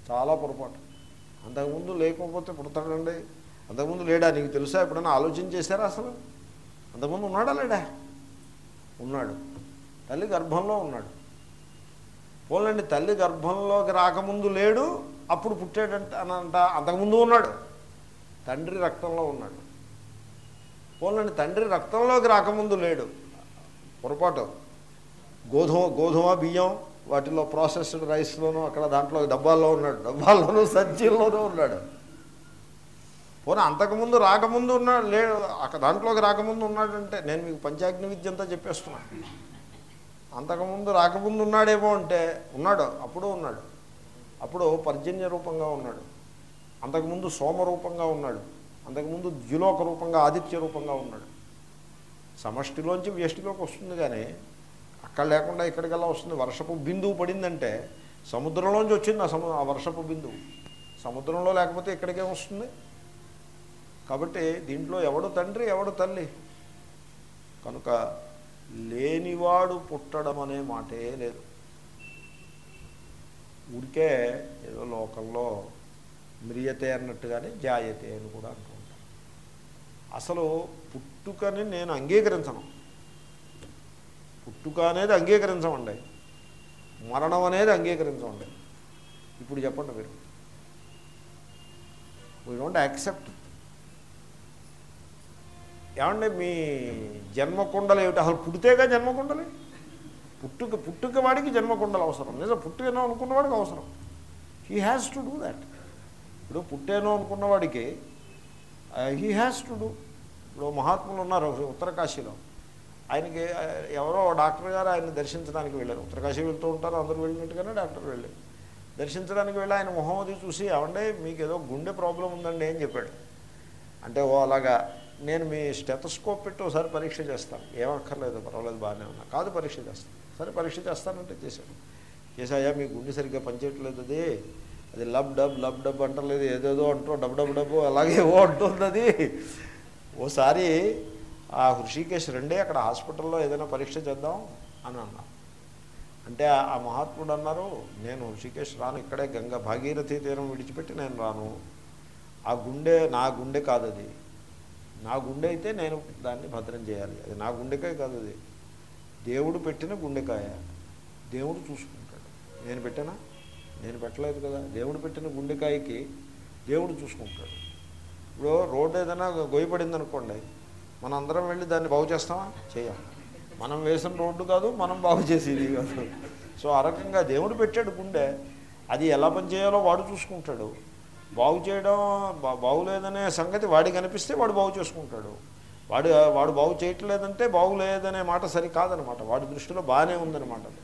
చాలా పొరపాటు అంతకుముందు లేకపోతే పుడతాడండి అంతకుముందు లేడా నీకు తెలుసా ఎప్పుడైనా ఆలోచన చేశారా అసలు అంతకుముందు ఉన్నాడా లేడా ఉన్నాడు తల్లి గర్భంలో ఉన్నాడు పోలండి తల్లి గర్భంలోకి రాకముందు లేడు అప్పుడు పుట్టాడంట అని అంట అంతకుముందు ఉన్నాడు తండ్రి రక్తంలో ఉన్నాడు పోలండి తండ్రి రక్తంలోకి రాకముందు లేడు పొరపాటు గోధుమ గోధుమ బియ్యం వాటిలో ప్రాసెస్డ్ రైస్లోనూ అక్కడ దాంట్లో డబ్బాల్లో ఉన్నాడు డబ్బాల్లోనూ సంచీల్లోనూ ఉన్నాడు పోనీ అంతకుముందు రాకముందు ఉన్నాడు లే అక్కడ దాంట్లోకి రాకముందు ఉన్నాడంటే నేను మీకు పంచాగ్ని విద్య అంతా చెప్పేస్తున్నా అంతకుముందు రాకముందు ఉన్నాడేమో అంటే ఉన్నాడు అప్పుడు ఉన్నాడు అప్పుడు పర్జన్య రూపంగా ఉన్నాడు అంతకుముందు సోమ రూపంగా ఉన్నాడు అంతకుముందు ద్యులోక రూపంగా ఆదిత్య రూపంగా ఉన్నాడు సమష్టిలోంచి వ్యష్టిలోకి వస్తుంది కానీ అక్కడ లేకుండా ఇక్కడికల్లా వస్తుంది వర్షపు బిందువు పడిందంటే సముద్రంలోంచి వచ్చింది ఆ సము ఆ వర్షపు బిందువు సముద్రంలో లేకపోతే ఇక్కడికే వస్తుంది కాబట్టి దీంట్లో ఎవడు తండ్రి ఎవడు తల్లి కనుక లేనివాడు పుట్టడం అనే మాటే లేదు ఊరికే ఏదో లోకంలో మ్రియతే అన్నట్టుగానే జాయతే అని కూడా అంటూ ఉంటారు అసలు పుట్టుకని నేను అంగీకరించను పుట్టుక అనేది అంగీకరించమండి మరణం అనేది అంగీకరించమండి ఇప్పుడు చెప్పండి మీరు వీ డోంట్ యాక్సెప్ట్ ఏమండి మీ జన్మకుండలు ఏమిటి అసలు పుడితేగా జన్మకుండలి పుట్టుక పుట్టుక వాడికి జన్మకుండలు అవసరం నిజం పుట్టుకనో అనుకున్న వాడికి అవసరం he has to do that ఇప్పుడు పుట్టేనో అనుకున్న వాడికి హీ హ్యాస్ టు డూ ఇప్పుడు మహాత్ములు ఉన్నారు ఉత్తరకాశీలో ఆయనకి ఆ, ఎవరో డాక్టర్ గారు ఆయన దర్శించడానికి వెళ్ళారు ఉత్తరకాశీ వెళ్తూ ఉంటారు అందరూ వెళ్ళినట్టుగానే డాక్టర్ వెళ్ళారు దర్శించడానికి వెళ్ళి ఆయన మొహం అది చూసి అవండే మీకు ఏదో గుండె ప్రాబ్లం ఉందండి అని చెప్పాడు అంటే ఓ అలాగా నేను మీ స్టెతస్కోప్ పెట్టి ఒకసారి పరీక్ష చేస్తాను ఏమక్కర్లేదు పర్వాలేదు బాగానే ఉన్నా కాదు పరీక్ష చేస్తాను సరే పరీక్ష చేస్తానంటే చేశాను చేసాయా మీ గుండె సరిగ్గా పనిచేయట్లేదు అది అది లబ్ డబ్ లబ్ డబ్ అంటలేదు ఏదేదో అంటూ డబ్ డబ్ డబ్బు అలాగే ఏవో అంటుంది అది ఓసారి ఆ హృషికేశ్ రెండే అక్కడ హాస్పిటల్లో ఏదైనా పరీక్ష చేద్దాం అని అన్నా అంటే ఆ- ఆ మహాత్ముడు అన్నారు నేను హృషికేశ్ రాను ఇక్కడే గంగ భాగీరథి తీరం విడిచిపెట్టి నేను రాను ఆ గుండె నా గుండె కాదు అది నా గుండె అయితే నేను దాన్ని భద్రం చేయాలి అది నా గుండెకాయ కాదు అది దేవుడు పెట్టిన గుండెకాయ దేవుడు చూసుకుంటాడు నేను పెట్టానా నేను పెట్టలేదు కదా దేవుడు పెట్టిన గుండెకాయకి దేవుడు చూసుకుంటాడు ఇప్పుడు రోడ్డు ఏదైనా గొయ్యపడింది అనుకోండి మనం అందరం వెళ్ళి దాన్ని బాగు చేస్తామా చేయం మనం వేసిన రోడ్డు కాదు మనం బాగు చేసేది కాదు సో ఆ రకంగా దేవుడు పెట్టాడు గుండె అది ఎలా పనిచేయాలో వాడు చూసుకుంటాడు బాగు చేయడం బా- బాగులేదనే సంగతి వాడికి అనిపిస్తే వాడు బాగు చేసుకుంటాడు వాడు వాడు బాగు చేయట్లేదంటే బాగులేదనే మాట సరి కాదనమాట వాడి దృష్టిలో బాగానే ఉందన్నమాట అది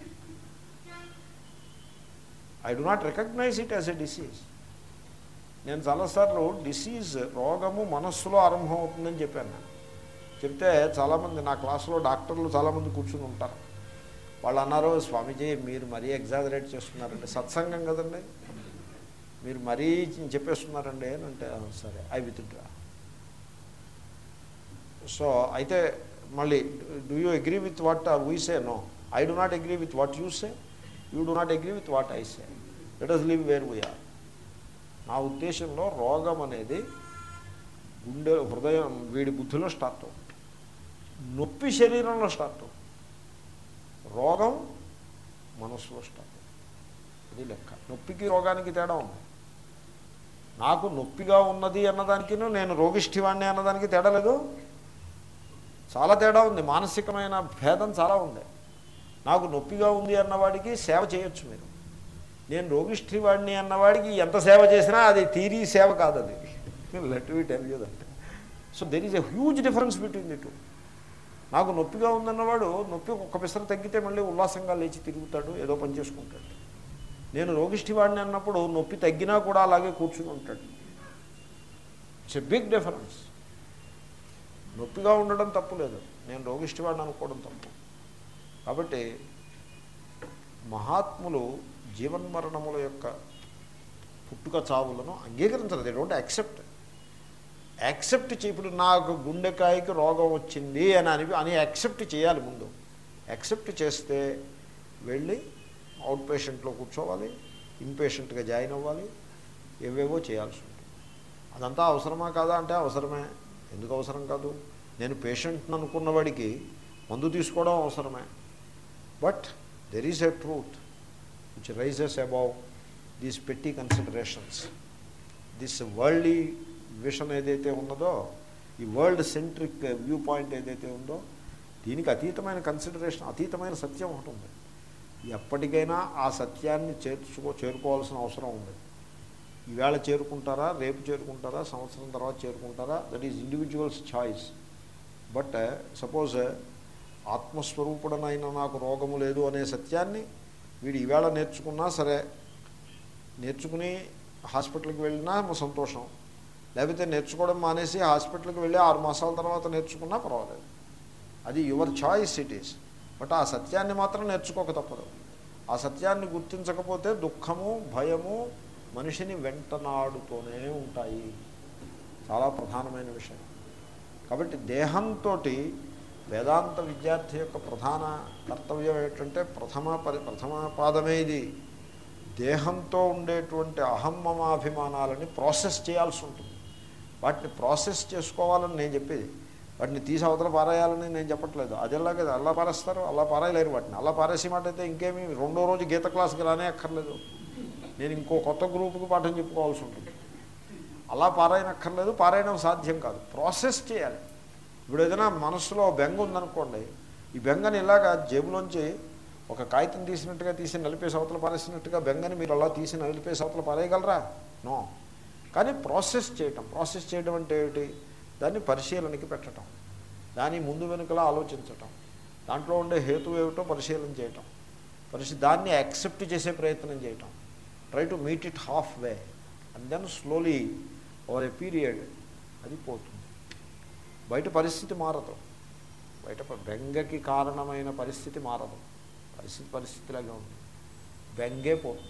I do not recognise it as a disease నేను చాలాసార్లు డిసీజ్ రోగము మనస్సులో ఆరంభం అవుతుందని చెప్పాను నేను. చెప్తే చాలామంది నా క్లాసులో డాక్టర్లు చాలామంది కూర్చుని ఉంటారు వాళ్ళు అన్నారు స్వామీజీ మీరు మరీ ఎగ్జాజరేట్ చేస్తున్నారండి సత్సంగం కదండి మీరు మరీ చెప్పేస్తున్నారండి అని అంటే "ఆ, సరే ఐ విత్డ్రా సో అయితే మళ్ళీ do you agree with what we say no I do not agree with what you say you do not agree with what I say let us live where we are నా ఉద్దేశంలో రోగం అనేది గుండె హృదయం వీడి బుద్ధిలో స్టార్ట్ అవుతుంది నొప్పి శరీరంలో స్టార్ట్ అవుతుంది రోగం మనస్సులో స్టార్ట్ అవుతుంది ఇది లెక్క నొప్పికి రోగానికి తేడా ఉంది నాకు నొప్పిగా ఉన్నది అన్నదానికి నేను రోగిష్ఠివాణ్ణి అన్నదానికి తేడా లేదు చాలా తేడా ఉంది మానసికమైన భేదం చాలా ఉంది నాకు నొప్పిగా ఉంది అన్నవాడికి సేవ చేయొచ్చు మీరు నేను రోగిష్ఠివాడిని అన్నవాడికి ఎంత సేవ చేసినా అది తీరి సేవ కాదు అది let we tell you that so there is a huge difference between the two నాకు నొప్పిగా ఉందన్నవాడు నొప్పి ఒక్క పిసర తగ్గితే మళ్ళీ ఉల్లాసంగా లేచి తిరుగుతాడు ఏదో పని చేసుకుంటాడు నేను రోగిష్ఠివాడిని అన్నప్పుడు నొప్పి తగ్గినా కూడా అలాగే కూర్చుని ఉంటాడు ఇట్స్ ఎ బిగ్ డిఫరెన్స్ నొప్పిగా ఉండడం తప్పు లేదు నేను రోగిష్ఠివాడిని అనుకోవడం తప్పు కాబట్టి మహాత్ములు జీవన్మరణముల యొక్క పుట్టుక చావులను అంగీకరించరు దే డోంట్ యాక్సెప్ట్ యాక్సెప్ట్ చే ఇప్పుడు నాకు గుండెకాయకి రోగం వచ్చింది అని అని అని యాక్సెప్ట్ చేయాలి ముందు యాక్సెప్ట్ చేస్తే వెళ్ళి అవుట్ పేషెంట్లో కూర్చోవాలి ఇంపేషెంట్గా జాయిన్ అవ్వాలి ఏవేవో చేయాల్సి ఉంటుంది అదంతా అవసరమా కాదా అంటే అవసరమే ఎందుకు అవసరం కాదు నేను పేషెంట్ని అనుకున్నవాడికి మందు తీసుకోవడం అవసరమే but there is a truth which rises above these petty considerations this worldly vision ఏదైతే ఉన్నదో ఈ వరల్డ్ సెంట్రిక్ వ్యూ పాయింట్ ఏదైతే ఉందో దీనికి అతీతమైన కన్సిడరేషన్ అతీతమైన సత్యం ఒకటి ఉంది ఎప్పటికైనా ఆ సత్యాన్ని చేర్చుకో చేరుకోవాల్సిన అవసరం ఉంది ఈవేళ చేరుకుంటారా రేపు చేరుకుంటారా సంవత్సరం తర్వాత చేరుకుంటారా that is individual's choice but suppose ఆత్మస్వరూపుడనైనా నాకు రోగము లేదు అనే సత్యాన్ని వీడు ఈవేళ నేర్చుకున్నా సరే నేర్చుకుని హాస్పిటల్కి వెళ్ళినా సంతోషం లేకపోతే నేర్చుకోవడం మానేసి హాస్పిటల్కి వెళ్ళి ఆరు మాసాల తర్వాత నేర్చుకున్నా పర్వాలేదు అది your choice it is but ఆ సత్యాన్ని మాత్రం నేర్చుకోక తప్పదు ఆ సత్యాన్ని గుర్తించకపోతే దుఃఖము భయము మనిషిని వెంటనాడుతూనే ఉంటాయి చాలా ప్రధానమైన విషయం కాబట్టి దేహంతో వేదాంత విద్యార్థి యొక్క ప్రధాన కర్తవ్యం ఏంటంటే ప్రథమ పరి ప్రథమ పాదమే ఇది దేహంతో ఉండేటువంటి అహమ్మమాభిమానాలని ప్రాసెస్ చేయాల్సి ఉంటుంది వాటిని ప్రాసెస్ చేసుకోవాలని నేను చెప్పేది వాటిని తీసి అవతల పారేయాలని నేను చెప్పట్లేదు అది ఎలాగ అలా పారేస్తారు అలా పారేయలేరు వాటిని అలా పారేసే మాట అయితే ఇంకేమీ రెండో రోజు గీత క్లాస్కి రానే అక్కర్లేదు నేను ఇంకో కొత్త గ్రూపుకి పాఠం చెప్పుకోవాల్సి ఉంటుంది అలా పారాయనక్కర్లేదు పారాయణం సాధ్యం కాదు ప్రాసెస్ చేయాలి ఇప్పుడు ఏదైనా మనసులో బెంగ ఉందనుకోండి ఈ బెంగని ఇలాగా జేబులోంచి ఒక కాగితం తీసినట్టుగా తీసి నలిపేసి అవతల పారేసినట్టుగా బెంగని మీరు అలా తీసి నలిపేసి అవతల పారేయగలరా నో కానీ ప్రాసెస్ చేయటం ప్రాసెస్ చేయడం అంటే ఏమిటి దాన్ని పరిశీలనకి పెట్టడం దాని ముందు వెనుకలా ఆలోచించటం దాంట్లో ఉండే హేతు ఏమిటో పరిశీలన చేయటం పరిశీ దాన్ని యాక్సెప్ట్ చేసే ప్రయత్నం చేయటం try to meet it halfway and then slowly over a period అది పోతుంది బయట పరిస్థితి మారదు బయట ప- బెంగకి కారణమైన పరిస్థితి మారదు పరిస్థితి పరిస్థితిలాగే ఉంది బెంగే పోతుంది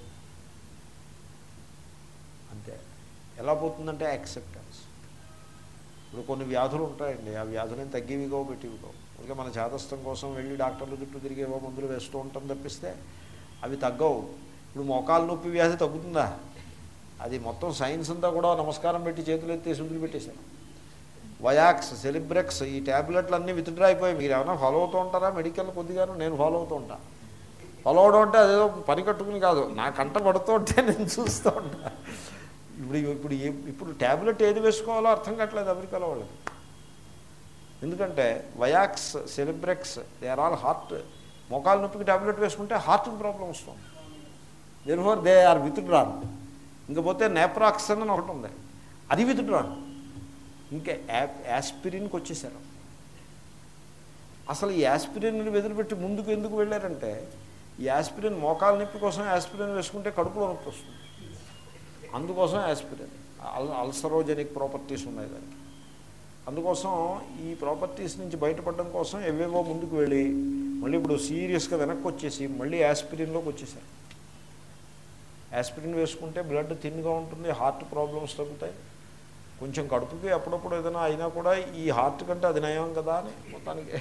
అంతే ఎలా పోతుందంటే యాక్సెప్టెన్స్ ఇప్పుడు కొన్ని వ్యాధులు ఉంటాయండి ఆ వ్యాధులను తగ్గేవిగో పెట్టివిగో అందుకే మన చేతస్థం కోసం వెళ్ళి డాక్టర్ల చుట్టూ తిరిగేవో మందులు వేస్తూ ఉంటాం తప్పిస్తే అవి తగ్గవు ఇప్పుడు మోకాలు నొప్పి వ్యాధి తగ్గుతుందా అది మొత్తం సైన్స్ అంతా కూడా నమస్కారం పెట్టి చేతులు ఎత్తేసి వదిలి పెట్టేశారు వయాక్స్ సెలిబ్రెక్స్ ఈ ట్యాబ్లెట్లు అన్నీ విత్డ్రా అయిపోయి మీరు ఏమైనా ఫాలో అవుతూ ఉంటారా మెడికల్ కొద్దిగాను నేను ఫాలో అవుతూ ఉంటా ఫాలో అవడం అంటే అదేదో పని కట్టుకుని కాదు నా కంట పడుతూ ఉంటే నేను చూస్తూ ఉంటా ఇప్పుడు ఇప్పుడు ఏ- ఇప్పుడు ట్యాబ్లెట్ ఏది వేసుకోవాలో అర్థం కావట్లేదు అమెరికాలో వాళ్ళకి ఎందుకంటే Vioxx Celebrex they are all heart మోకాలు నొప్పికి ట్యాబ్లెట్ వేసుకుంటే హార్ట్కి ప్రాబ్లం వస్తుంది therefore they are withdrawn ఇంకపోతే నేప్రాక్సన్ అని ఒకటి ఉంది అది విత్డ్రాన్ ఇంకా యాప్ యాస్పిరిన్కి వచ్చేసారు అసలు ఈ యాస్పిరిన్ వెదిలిపెట్టి ముందుకు ఎందుకు వెళ్ళారంటే ఈ యాస్పిరిన్ మోకాలు నొప్పి కోసం యాస్పిరిన్ వేసుకుంటే కడుపులో నొప్పి వస్తుంది అందుకోసం యాస్పిరిన్ అల్ అల్సరోజెనిక్ ప్రాపర్టీస్ ఉన్నాయి దానికి అందుకోసం ఈ ప్రాపర్టీస్ నుంచి బయటపడడం కోసం ఎవేవో ముందుకు వెళ్ళి మళ్ళీ ఇప్పుడు సీరియస్గా వెనక్కి వచ్చేసి మళ్ళీ యాస్పిరిన్లోకి వచ్చేసారు యాస్పిరిన్ వేసుకుంటే బ్లడ్ థిన్గా ఉంటుంది హార్ట్ ప్రాబ్లమ్స్ తగ్గుతాయి కొంచెం కడుపుకి అప్పుడప్పుడు ఏదైనా అయినా కూడా ఈ హార్ట్ కంటే అది నయం కదా అని మొత్తానికి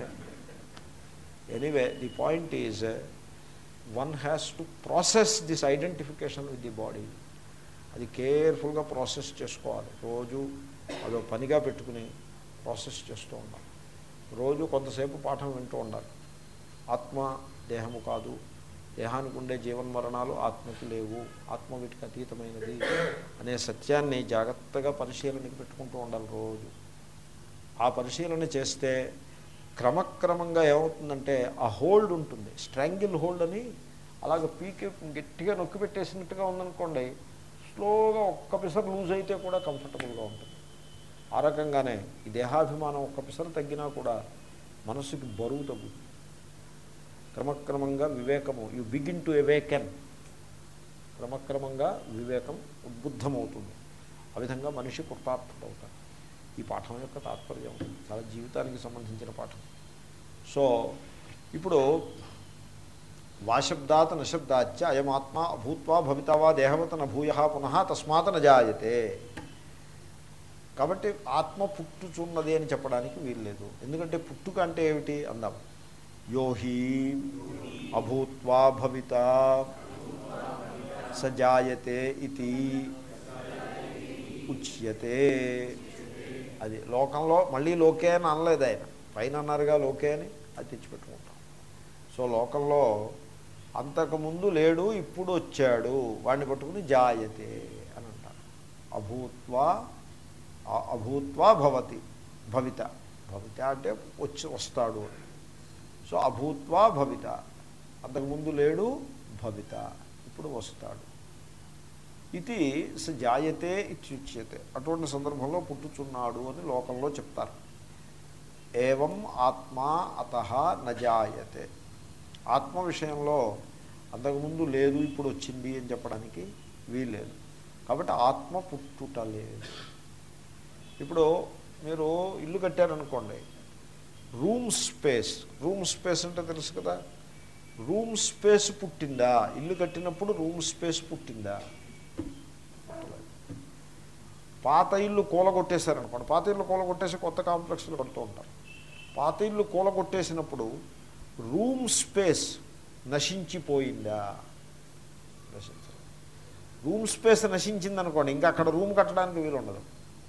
anyway the point is one has to process this identification with the body అది కేర్ఫుల్గా ప్రాసెస్ చేసుకోవాలి రోజు అదో పనిగా పెట్టుకుని ప్రాసెస్ చేస్తూ ఉండాలి రోజు కొంతసేపు పాఠం వింటూ ఉండాలి ఆత్మ దేహము కాదు దేహానికి ఉండే జీవన్మరణాలు ఆత్మకి లేవు ఆత్మ వీటికి అతీతమైనది అనే సత్యాన్ని జాగ్రత్తగా పరిశీలనకి పెట్టుకుంటూ ఉండాలి రోజు ఆ పరిశీలన చేస్తే క్రమక్రమంగా ఏమవుతుందంటే ఆ హోల్డ్ ఉంటుంది స్ట్రాంగిల్ హోల్డ్ అని అలాగ పీకి గట్టిగా నొక్కి పెట్టేసినట్టుగా ఉందనుకోండి స్లోగా ఒక్క పిసర్ లూజ్ అయితే కూడా కంఫర్టబుల్గా ఉంటుంది ఆ రకంగానే ఈ దేహాభిమానం ఒక్క పిసరు తగ్గినా కూడా మనసుకి బరువు తగ్గుతుంది క్రమక్రమంగా వివేకము యు బిగిన్ టు ఎవేకెన్ క్రమక్రమంగా వివేకం ఉద్బుద్ధమవుతుంది ఆ విధంగా మనిషి కృతార్థుడవుతాడు ఈ పాఠం యొక్క తాత్పర్యం చాలా జీవితానికి సంబంధించిన పాఠం సో ఇప్పుడు వాశబ్దాత్ నశబ్దాచ అయమాత్మ అభూత్వా భవితావా దేహవత నభూయ పునః తస్మాత్ నజాయతే కాబట్టి ఆత్మ పుట్టుచున్నది అని చెప్పడానికి వీల్లేదు ఎందుకంటే పుట్టుక అంటే ఏమిటి అందాం యోహి అభూత్వా భవిత సజాయతే ఇది ఉచ్యతే అది లోకంలో మళ్ళీ లోకే అని అనలేదు ఆయన పైన అన్నారుగా లోకే అని అది తెచ్చిపెట్టుకుంటాం సో లోకంలో అంతకుముందు లేడు ఇప్పుడు వచ్చాడు వాడిని పట్టుకుని జాయతే అని అంటారు అభూత్వా అ- అభూత్వా భవతి భవిత భవిత అంటే వచ్చి వస్తాడు అని సో అభూత్వా భవిత అంతకుముందు లేడు భవిత ఇప్పుడు వస్తాడు ఇది స జాయతే ఇత్యుచ్యతే అటువంటి సందర్భంలో పుట్టుచున్నాడు అని లోకంలో చెప్తారు ఏవం ఆత్మా అత నజాయతే ఆత్మ విషయంలో అంతకుముందు లేదు ఇప్పుడు వచ్చింది అని చెప్పడానికి వీల్లేదు కాబట్టి ఆత్మ పుట్టుట లేదు ఇప్పుడు మీరు ఇల్లు కట్టారనుకోండి రూమ్ స్పేస్ రూమ్ స్పేస్ అంటే తెలుసు కదా రూమ్ స్పేస్ పుట్టిందా ఇల్లు కట్టినప్పుడు రూమ్ స్పేస్ పుట్టిందా పుట్టలేదు. పాత ఇల్లు కూలగొట్టేశారనుకోండి పాత ఇల్లు కూలగొట్టేసి కొత్త కాంప్లెక్స్లు కడుతూ ఉంటారు పాత ఇల్లు కూలగొట్టేసినప్పుడు రూమ్ స్పేస్ నశించిపోయిందా నశించలేదు రూమ్ స్పేస్ నశించిందనుకోండి ఇంకా అక్కడ రూమ్ కట్టడానికి వీలు ఉండదు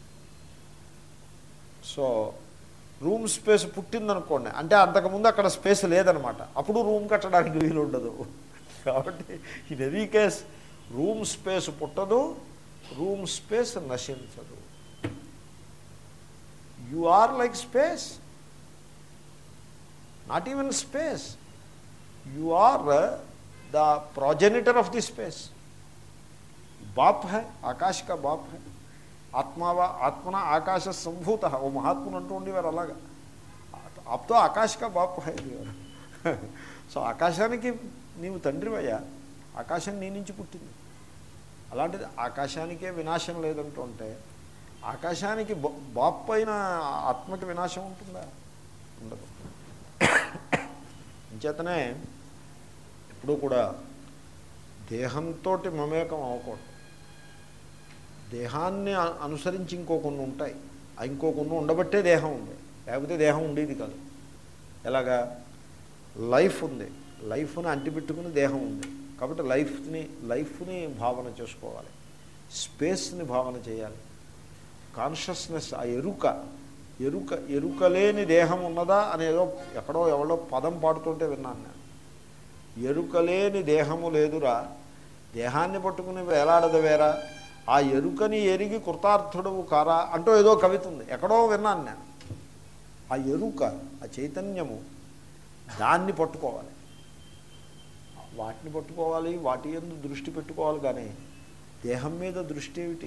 సో రూమ్ స్పేస్ పుట్టిందనుకోండి అంటే అంతకుముందు అక్కడ స్పేస్ లేదనమాట అప్పుడు రూమ్ కట్టడానికి వీలు ఉండదు కాబట్టి in any case room space పుట్టదు రూమ్ స్పేస్ నశించదు you are like space not even space you are the progenitor of the space बाप है आकाश का बाप है ఆత్మావా ఆత్మన ఆకాశ సంభూత ఓ మహాత్ములు అంటూ ఉండేవారు అలాగా అప్తో ఆకాశ్ కా బాప్ హై అనేవారు సో ఆకాశానికి నీవు తండ్రివయ్యా ఆకాశం నీ నుంచి పుట్టింది అలాంటిది ఆకాశానికే వినాశం లేదంటూ ఉంటే ఆకాశానికి బా- బాప్ అయిన ఆత్మకి వినాశం ఉంటుందా ఉండదు అంచేతనే ఎప్పుడూ కూడా దేహంతో మమేకం అవ్వకూడదు దేహాన్ని అ- అనుసరించి ఇంకో కొన్ని ఉంటాయి ఆ ఇంకో కొన్ని ఉండబట్టే దేహం ఉంది లేకపోతే దేహం ఉండేది కాదు ఎలాగా లైఫ్ ఉంది లైఫ్ని అంటిపెట్టుకుని దేహం ఉంది కాబట్టి లైఫ్ని లైఫ్ని భావన చేసుకోవాలి స్పేస్ని భావన చేయాలి కాన్షియస్నెస్ ఆ ఎరుక ఎరుక ఎరుక లేని దేహం ఉన్నదా అనేదో ఎక్కడో ఎవడో పదం పాడుతుంటే విన్నాను నేను ఎరుక లేని దేహము లేదురా దేహాన్ని పట్టుకుని వేలాడదవేరా ఆ ఎరుకని ఎరిగి కృతార్థుడవు కారా అంటూ ఏదో కవిత ఉంది ఎక్కడో విన్నాను నేను ఆ ఎరుక ఆ చైతన్యము దాన్ని పట్టుకోవాలి వాటిని పట్టుకోవాలి వాటి ఎందు దృష్టి పెట్టుకోవాలి కానీ దేహం మీద దృష్టి ఏమిటి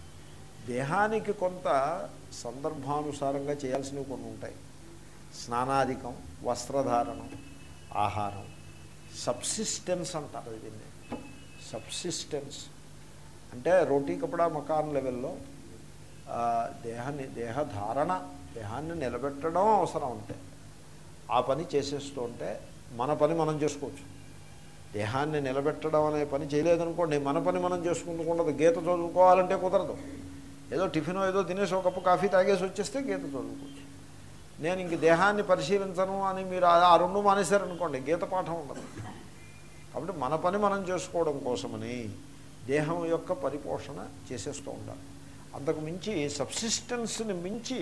దేహానికి కొంత సందర్భానుసారంగా చేయాల్సినవి కొన్ని ఉంటాయి స్నానాధికం వస్త్రధారణం ఆహారం సబ్సిస్టెన్స్ అంటారు దీన్ని సబ్సిస్టెన్స్ అంటే రోటీ కపడా మకాన్ లెవెల్లో ఆ, దేహాన్ని దేహధారణ దేహాన్ని నిలబెట్టడం అవసరం ఉంటే ఆ పని చేసేస్తూ ఉంటే మన పని మనం చేసుకోవచ్చు దేహాన్ని నిలబెట్టడం అనే పని చేయలేదనుకోండి మన పని మనం చేసుకుంటూ గీత చదువుకోవాలంటే కుదరదు ఏదో టిఫిన్ ఏదో తినేసి ఒక కప్పు కాఫీ తాగేసి వచ్చేస్తే గీత చదువుకోవచ్చు నేను ఇంక దేహాన్ని పరిశీలించను అని మీరు ఆ ఆ రెండు మానేశారనుకోండి గీత పాఠం ఉండదు కాబట్టి మన పని మనం చేసుకోవడం కోసమని దేహం యొక్క పరిపోషణ చేసేస్తూ ఉండాలి అంతకు మించి సబ్సిస్టెన్స్ని మించి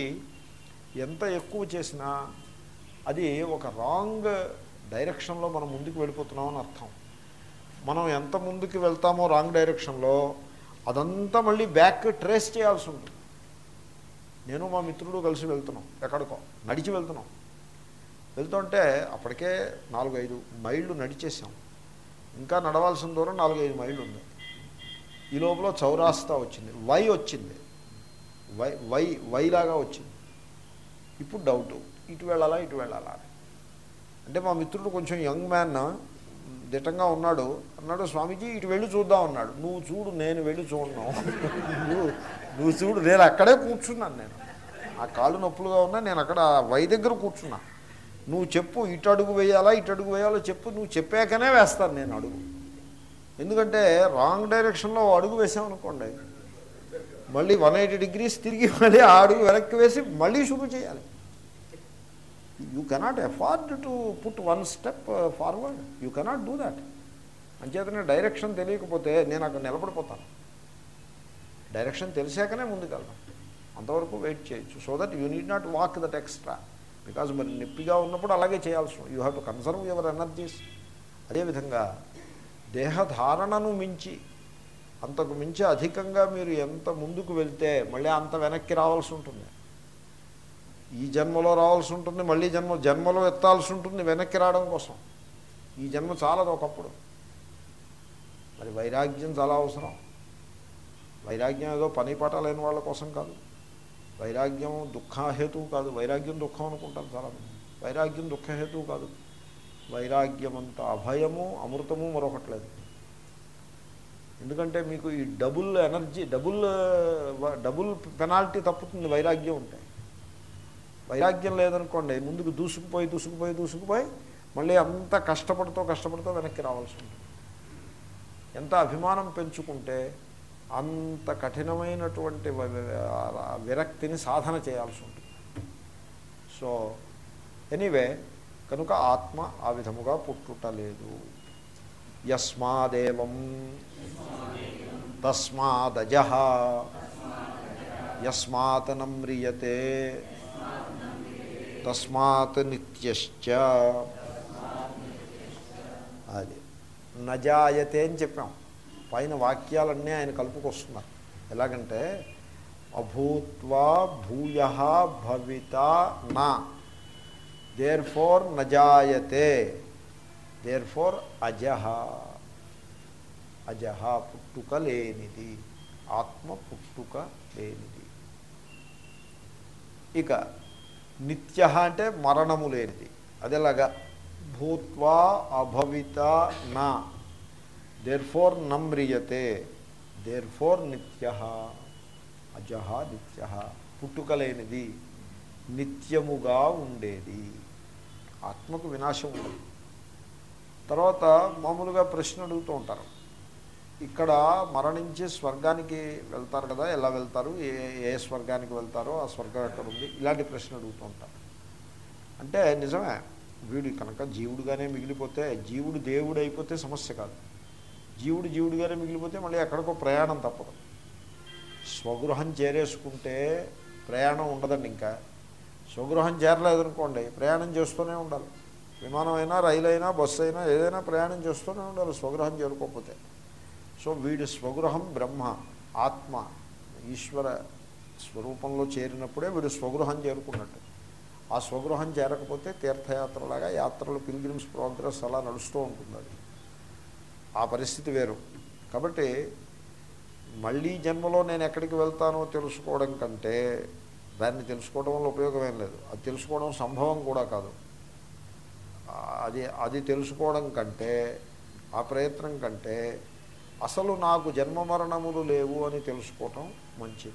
ఎంత ఎక్కువ చేసినా అది ఒక రాంగ్ డైరెక్షన్లో మనం ముందుకు వెళ్ళిపోతున్నామని అర్థం మనం ఎంత ముందుకు వెళ్తామో రాంగ్ డైరెక్షన్లో అదంతా మళ్ళీ బ్యాక్ ట్రేస్ చేయాల్సి ఉంటుంది నేను మా మిత్రుడు కలిసి వెళ్తున్నాం ఎక్కడికో నడిచి వెళ్తున్నాం వెళ్తుంటే అప్పటికే నాలుగు ఐదు మైళ్ళు నడిచేసాం ఇంకా నడవాల్సిన దూరం నాలుగైదు మైళ్ళు ఉంది ఈ లోపల చౌరాస్తా వచ్చింది వై వచ్చింది వై వై వైలాగా వచ్చింది ఇప్పుడు డౌట్ ఇటు వెళ్ళాలా ఇటు వెళ్ళాలా అని అంటే మా మిత్రుడు కొంచెం యంగ్ మ్యాన్ దిట్టంగా ఉన్నాడు అన్నాడు స్వామీజీ ఇటు వెళ్ళి చూద్దాం అన్నాడు నువ్వు చూడు నేను వెళ్ళి చూడను నువ్వు నువ్వు చూడు నేను అక్కడే కూర్చున్నాను నేను ఆ కాళ్ళు నొప్పులుగా ఉన్నా నేను అక్కడ వై దగ్గర కూర్చున్నా నువ్వు చెప్పు ఇటు అడుగు వేయాలా ఇటు అడుగు వేయాలో చెప్పు నువ్వు చెప్పాకనే వేస్తాను నేను అడుగు ఎందుకంటే రాంగ్ డైరెక్షన్లో ఓ అడుగు వేసామనుకోండి మళ్ళీ వన్ ఎయిటీ డిగ్రీస్ తిరిగి మళ్ళీ ఆ అడుగు వెనక్కి వేసి మళ్ళీ షురు చేయాలి you cannot afford to put one step forward you cannot do that అంచేతనే డైరెక్షన్ తెలియకపోతే నేను అక్కడ నిలబడిపోతాను డైరెక్షన్ తెలిసాకనే ముందుకెళ్తాం అంతవరకు వెయిట్ చేయొచ్చు so that you need not walk that extra because మరి నొప్పిగా ఉన్నప్పుడు అలాగే చేయాల్సి you have to conserve your energies అదేవిధంగా దేహధారణను మించి అంతకు మించి అధికంగా మీరు ఎంత ముందుకు వెళ్తే మళ్ళీ అంత వెనక్కి రావాల్సి ఉంటుంది ఈ జన్మలో రావాల్సి ఉంటుంది మళ్ళీ జన్మ జన్మలో ఎత్తాల్సి ఉంటుంది వెనక్కి రావడం కోసం ఈ జన్మ చాలదు ఒకప్పుడు మరి వైరాగ్యం చాలా అవసరం వైరాగ్యం ఏదో పని పాట లేని వాళ్ళ కోసం కాదు వైరాగ్యం దుఃఖహేతువు కాదు వైరాగ్యం దుఃఖం అనుకుంటారు చాలామంది వైరాగ్యం దుఃఖహేతువు కాదు వైరాగ్యం అంత అభయము అమృతము మరొకటి లేదు ఎందుకంటే మీకు ఈ double energy double double penalty తప్పుతుంది వైరాగ్యం ఉంటే వైరాగ్యం లేదనుకోండి ముందుకు దూసుకుపోయి దూసుకుపోయి దూసుకుపోయి మళ్ళీ అంత కష్టపడుతూ కష్టపడుతూ వెనక్కి రావాల్సి ఉంటుంది ఎంత అభిమానం పెంచుకుంటే అంత కఠినమైనటువంటి వ- వ- విరక్తిని సాధన చేయాల్సి ఉంటుంది సో ఎనీవే కనుక ఆత్మ ఆ విధముగా పుట్టుట లేదు యస్మాదేవం తస్మాదజ యస్మాత్ నమ్రియతే తస్మాత్ నిత్యశ్చ అది నజాయతే అని చెప్పాం పైన వాక్యాలన్నీ ఆయన కలుపుకొస్తున్నారు ఎలాగంటే అభూత్వా భూయ భవిత నా దేర్ ఫోర్ నజాయతే దేర్ ఫోర్ అజహ అజహ పుట్టుక లేనిది ఆత్మ పుట్టుక లేనిది ఇక నిత్య అంటే మరణము లేనిది అదేలాగా భూత్వా అభవిత నా దేర్ ఫోర్ నమ్రియతే దేర్ ఫోర్ నిత్య అజహ నిత్య పుట్టుక లేనిది నిత్యముగా ఉండేది ఆత్మకు వినాశం ఉండదు తర్వాత మామూలుగా ప్రశ్న అడుగుతూ ఉంటారు ఇక్కడ మరణించి స్వర్గానికి వెళ్తారు కదా ఎలా వెళ్తారు ఏ ఏ స్వర్గానికి వెళ్తారో ఆ స్వర్గం ఎక్కడ ఉంది ఇలాంటి ప్రశ్న అడుగుతూ ఉంటారు అంటే నిజమే వీడు కనుక జీవుడుగానే మిగిలిపోతే జీవుడు దేవుడు అయిపోతే సమస్య కాదు జీవుడు జీవుడుగానే మిగిలిపోతే మళ్ళీ ఎక్కడికో ప్రయాణం తప్పదు స్వగృహం చేరేసుకుంటే ప్రయాణం ఉండదండి ఇంకా స్వగృహం చేరలేదనుకోండి ప్రయాణం చేస్తూనే ఉండాలి విమానం అయినా రైలు అయినా బస్సు అయినా ఏదైనా ప్రయాణం చేస్తూనే ఉండాలి స్వగృహం చేరుకోకపోతే సో వీడి స్వగృహం బ్రహ్మ ఆత్మ ఈశ్వర స్వరూపంలో చేరినప్పుడే వీడు స్వగృహం చేరుకున్నట్టు ఆ స్వగృహం చేరకపోతే తీర్థయాత్రలాగా యాత్రలు పిల్గ్రిమ్స్ ప్రోగ్రెస్ అలా నడుస్తూ ఉంటుంది అది ఆ పరిస్థితి వేరు కాబట్టి మళ్ళీ జన్మలో నేను ఎక్కడికి వెళ్తానో తెలుసుకోవడం కంటే దాన్ని తెలుసుకోవడం వల్ల ఉపయోగం ఏం లేదు అది తెలుసుకోవడం సంభవం కూడా కాదు ఆ, అది అది తెలుసుకోవడం కంటే ఆ ప్రయత్నం కంటే అసలు నాకు జన్మ మరణములు లేవు అని తెలుసుకోవటం మంచిది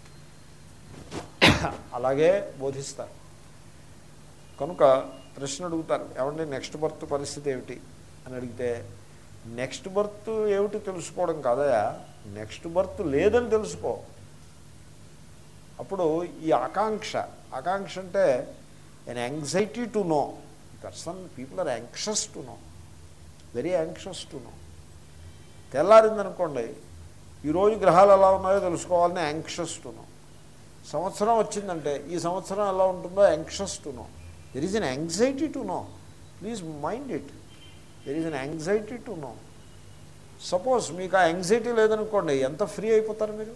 అలాగే బోధిస్తారు కనుక ప్రశ్న అడుగుతారు ఏమంటే నెక్స్ట్ బర్త్ పరిస్థితి ఏమిటి అని అడిగితే నెక్స్ట్ బర్త్ ఏమిటి తెలుసుకోవడం కాదయా నెక్స్ట్ బర్త్ లేదని తెలుసుకో అప్పుడు ఈ ఆకాంక్ష ఆకాంక్ష అంటే an anxiety to know person people are anxious to know very anxious to know తెల్లారిందనుకోండి ఈరోజు గ్రహాలు ఎలా ఉన్నాయో తెలుసుకోవాలని యాంక్షస్ టు నో సంవత్సరం వచ్చిందంటే ఈ సంవత్సరం ఎలా ఉంటుందో anxious to know there is an anxiety to know please mind it there is an anxiety to know suppose మీకు ఆ యాంగ్జైటీ లేదనుకోండి ఎంత ఫ్రీ అయిపోతారు మీరు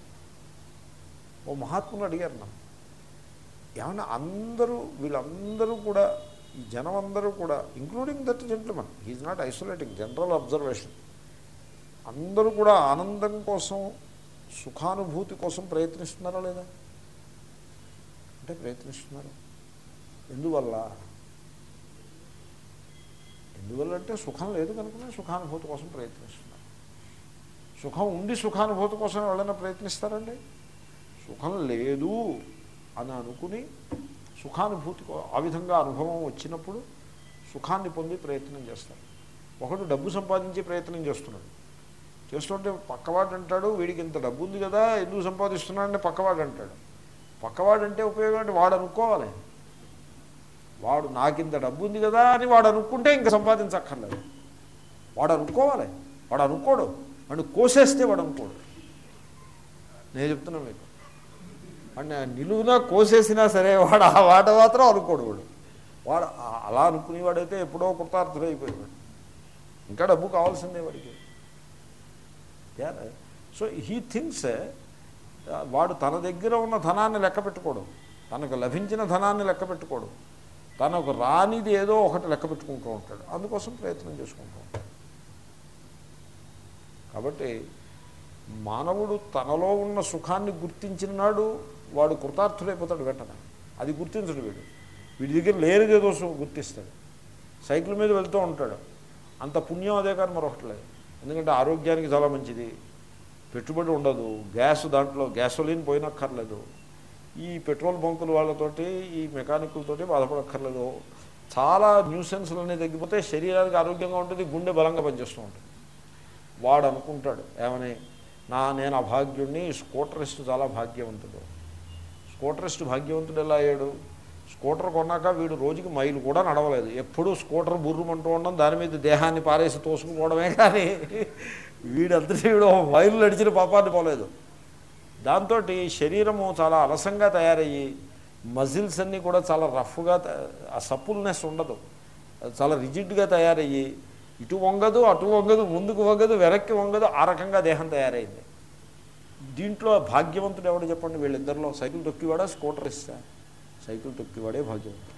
ఓ మహాత్ములు అడిగారు నన్ను ఏమన్నా అందరూ వీళ్ళందరూ కూడా ఈ జనం అందరూ కూడా including that gentleman he's not isolating general observation అందరూ కూడా ఆనందం కోసం సుఖానుభూతి కోసం ప్రయత్నిస్తున్నారా లేదా అంటే ప్రయత్నిస్తున్నారు ఎందువల్ల ఎందువల్ల అంటే సుఖం లేదు కనుకనే సుఖానుభూతి కోసం ప్రయత్నిస్తున్నారు సుఖం ఉండి సుఖానుభూతి కోసం ఎవరైనా ప్రయత్నిస్తారండి సుఖం లేదు అని అనుకుని సుఖానుభూతి కో- ఆ విధంగా అనుభవం వచ్చినప్పుడు సుఖాన్ని పొంది ప్రయత్నం చేస్తారు ఒకడు డబ్బు సంపాదించే ప్రయత్నం చేస్తున్నాడు చేస్తుంటే పక్కవాడు అంటాడు వీడికి ఇంత డబ్బు ఉంది కదా ఎందుకు సంపాదిస్తున్నాడంటే పక్కవాడు అంటాడు పక్కవాడు అంటే ఉపయోగం అంటే వాడు అనుకోవాలి వాడు నాకు ఇంత డబ్బు ఉంది కదా అని వాడు అనుకుంటే ఇంకా సంపాదించక్కర్లేదు వాడు అనుకోవాలి వాడు అనుకోడు వాడు కోసేస్తే వాడు అనుకోడు నేను చెప్తున్నా మీకు వాడిని నిలువునా కోసేసినా సరే వాడు ఆ వాట మాత్రం అనుకోడు వాడు వాడు ఆ- అలా అనుకునేవాడైతే ఎప్పుడో కృతార్థుడైపోయేవాడు ఇంకా డబ్బు కావాల్సిందే వాడికి సో హీ థింగ్స్ వాడు తన దగ్గర ఉన్న ధనాన్ని లెక్క పెట్టుకోడు తనకు లభించిన ధనాన్ని లెక్క పెట్టుకోడు తనకు రానిది ఏదో ఒకటి లెక్క పెట్టుకుంటూ ఉంటాడు అందుకోసం ప్రయత్నం చేసుకుంటూ ఉంటాడు కాబట్టి మానవుడు తనలో ఉన్న సుఖాన్ని గుర్తించిన నాడు వాడు కృతార్థుడైపోతాడు వెంటనే అది గుర్తించడు వీడు వీడి దగ్గర లేనిదేదో సు- గుర్తిస్తాడు సైకిల్ మీద వెళ్తూ ఉంటాడు అంత పుణ్యం అదే కానీ మరొకటి లేదు ఎందుకంటే ఆరోగ్యానికి చాలా మంచిది పెట్టుబడి ఉండదు గ్యాస్ దాంట్లో గ్యాసోలిన్ పోయినక్కర్లేదు ఈ పెట్రోల్ బంకుల వాళ్ళతోటి ఈ మెకానికులతోటి బాధపడక్కర్లేదు చాలా న్యూసెన్స్లు అనేవి తగ్గిపోతే శరీరానికి ఆరోగ్యంగా ఉంటుంది గుండె బలంగా పనిచేస్తూ ఉంటుంది వాడు అనుకుంటాడు ఏమని నా నేను అభాగ్యుడిని స్కూటరిస్ట్ చాలా భాగ్యవంతుడు స్కూటరిస్ట్ భాగ్యవంతుడు ఎలా అయ్యాడు స్కూటర్ కొన్నాక వీడు రోజుకి మైలు కూడా నడవలేదు ఎప్పుడూ స్కూటర్ బుర్రుమంటూ ఉండడం దాని మీద దేహాన్ని పారేసి తోసుకుపోవడమే కానీ వీడంతటి వీడు మైలు నడిచిన పాపాన్ని పోలేదు దాంతో శరీరము చాలా అలసంగా తయారయ్యి మజిల్స్ అన్నీ కూడా చాలా రఫ్గా త- ఆ సప్పుల్నెస్ ఉండదు అది చాలా రిజిడ్గా తయారయ్యి ఇటు వంగదు అటు వంగదు ముందుకు వంగదు వెనక్కి వంగదు ఆ రకంగా దేహం తయారైంది దీంట్లో భాగ్యవంతుడు ఎవడు చెప్పండి వీళ్ళిద్దరిలో సైకిల్ తొక్కివాడా స్కూటర్ ఇస్తా సైకిల్ తొక్కివాడే భాగ్యవంతుడు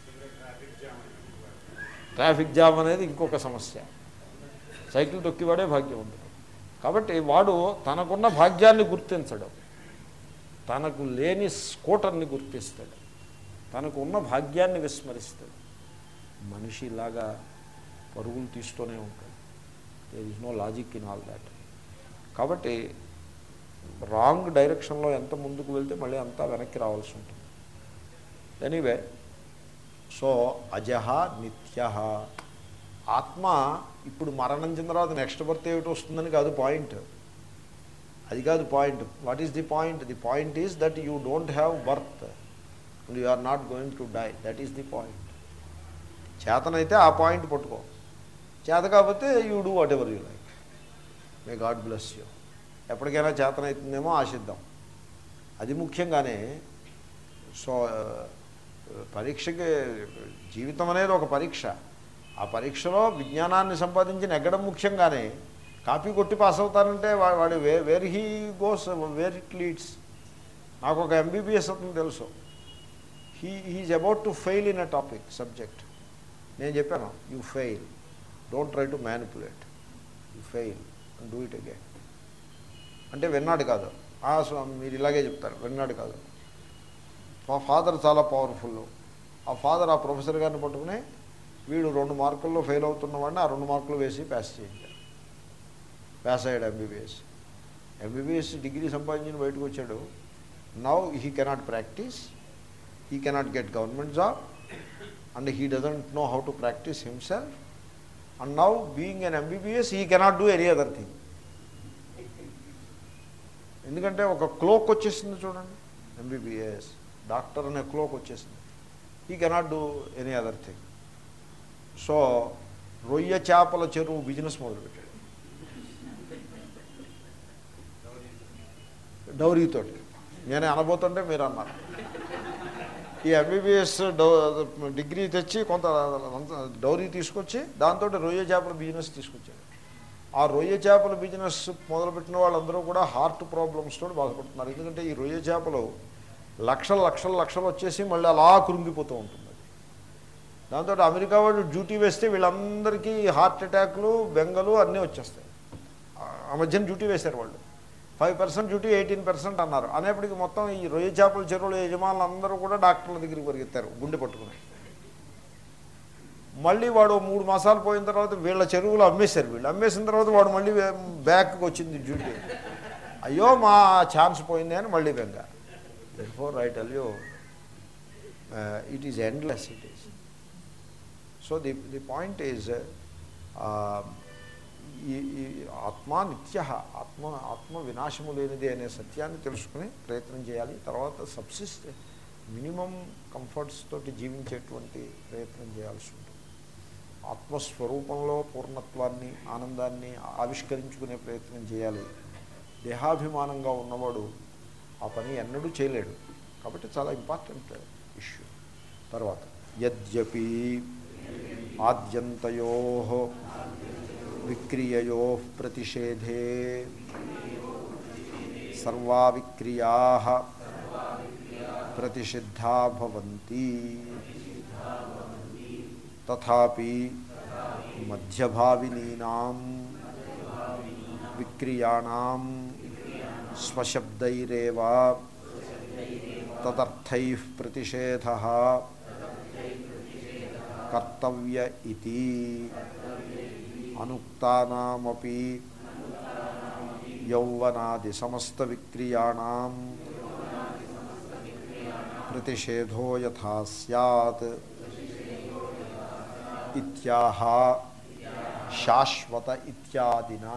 ట్రాఫిక్ జామ్ అనేది ఇంకొక సమస్య సైకిల్ తొక్కివాడే భాగ్యవంతుడు కాబట్టి వాడు తనకున్న భాగ్యాన్ని గుర్తించడం తనకు లేని స్కూటర్ని గుర్తిస్తాడు తనకు ఉన్న భాగ్యాన్ని విస్మరిస్తాడు మనిషి ఇలాగా పరుగులు తీస్తూనే ఉంటాడు there is no logic in all that కాబట్టి రాంగ్ డైరెక్షన్లో ఎంత ముందుకు వెళ్తే మళ్ళీ అంతా వెనక్కి రావాల్సి ఉంటుంది ఎనీవే సో అజహ నిత్య ఆత్మ ఇప్పుడు మరణం చెందిన తర్వాత నెక్స్ట్ బర్త్ ఏమిటి వస్తుందని కాదు పాయింట్ అది కాదు point what is the point the point is that you don't have birth and you are not going to die that is the point చేతనైతే ఆ పాయింట్ పట్టుకో చేత కాకపోతే you do whatever you like may God bless you ఎప్పటికైనా చేతనవుతుందేమో ఆశిద్దాం అది ముఖ్యంగానే so పరీక్షకి జీవితం అనేది ఒక పరీక్ష ఆ పరీక్షలో విజ్ఞానాన్ని సంపాదించి నెగ్గడం ముఖ్యంగానే కాపీ కొట్టి పాస్ అవుతానంటే వా- వాడు వే where he goes where it leads నాకు ఒక ఎంబీబీఎస్ అతను తెలుసు he he's about to fail in a topic subject నేను చెప్పాను you fail don't try to manipulate you fail and do it again అంటే విన్నాడు కాదు "ఆ, స్వామి మీరు ఇలాగే చెప్తారు విన్నాడు కాదు మా ఫాదర్ చాలా పవర్ఫుల్ ఆ ఫాదర్ ఆ ప్రొఫెసర్ గారిని పట్టుకుని వీడు రెండు మార్కుల్లో ఫెయిల్ అవుతున్న వాడిని ఆ రెండు మార్కులు వేసి పాస్ చేయించారు పాస్ అయ్యాడు ఎంబీబీఎస్ ఎంబీబీఎస్ డిగ్రీ సంపాదించిన బయటకు వచ్చాడు now he cannot practise he cannot get government job and he doesn't know how to practise himself and now being an MBBS he cannot do any other thing ఎందుకంటే ఒక clock వచ్చేసింది చూడండి MBBS doctor అనే clock వచ్చేసింది I cannot do any other thing so రొయ్య చేపల చెరువు business మొదలుపెట్టాడు డౌరీతోటి నేనే అనబోతుంటే మీరు అన్నారు ఈ ఎంబీబీఎస్ డౌ డిగ్రీ తెచ్చి కొంత డౌరీ తీసుకొచ్చి దాంతో రొయ్య చేపల బిజినెస్ తీసుకొచ్చాడు ఆ రొయ్య చేపల బిజినెస్ మొదలుపెట్టిన వాళ్ళందరూ కూడా హార్ట్ ప్రాబ్లమ్స్ తోటి బాధపడుతున్నారు ఎందుకంటే ఈ రొయ్య చేపలు లక్షలు లక్షలు లక్షలు వచ్చేసి మళ్ళీ అలా కురుంగిపోతూ ఉంటుంది అది. దాంతో అమెరికా వాళ్ళు డ్యూటీ వేస్తే వీళ్ళందరికీ హార్ట్ అటాక్లు బెంగలు అన్నీ వచ్చేస్తాయి ఆ- ఆ మధ్యన డ్యూటీ వేశారు వాళ్ళు five percent duty eighteen percent అన్నారు అనేప్పటికీ మొత్తం ఈ రొయ్య చేపల చెరువుల యజమానులు అందరూ కూడా డాక్టర్ల దగ్గరికి పరిగెత్తారు గుండె పట్టుకుని మళ్ళీ వాడు మూడు మాసాలు పోయిన తర్వాత వీళ్ళ చెరువులు అమ్మేశారు వీళ్ళు అమ్మేసిన తర్వాత వాడు మళ్ళీ బ్యాక్కి వచ్చింది డ్యూటీ అయ్యో మా ఛాన్స్ పోయింది అని మళ్ళీ బెంగ for I tell you it is endless it is so the the point is ఈ ఈ ఆత్మ నిత్య ఆత్మ ఆత్మ వినాశము లేనిది అనే సత్యాన్ని తెలుసుకుని ప్రయత్నం చేయాలి తర్వాత సబ్సిస్ట్ మినిమం కంఫర్ట్స్ తోటి జీవించేటువంటి ప్రయత్నం చేయాల్సి ఉంటుంది ఆత్మస్వరూపంలో పూర్ణత్వాన్ని ఆనందాన్ని ఆవిష్కరించుకునే ప్రయత్నం చేయాలి దేహాభిమానంగా ఉన్నవాడు ఆ పని ఎన్నడూ చేయలేడు కాబట్టి చాలా ఇంపార్టెంట్ ఇష్యూ తర్వాత యద్యపి ఆద్యంతయో విక్రియయో ప్రతిషేధే సర్వా విక్రియా ప్రతిషిద్ధా భవంతి తథాపి మధ్యభావినీనాం విక్రియాణం స్వశబ్దైరేవ తదర్థై ప్రతిషేధ కర్తవ్య ఇది అనుక్తానామపి యౌవనాది సమస్త విక్రియాణం ప్రతిషేధో యథా స్యాత్ ఇత్యాహ శాశ్వత ఇత్యాదినా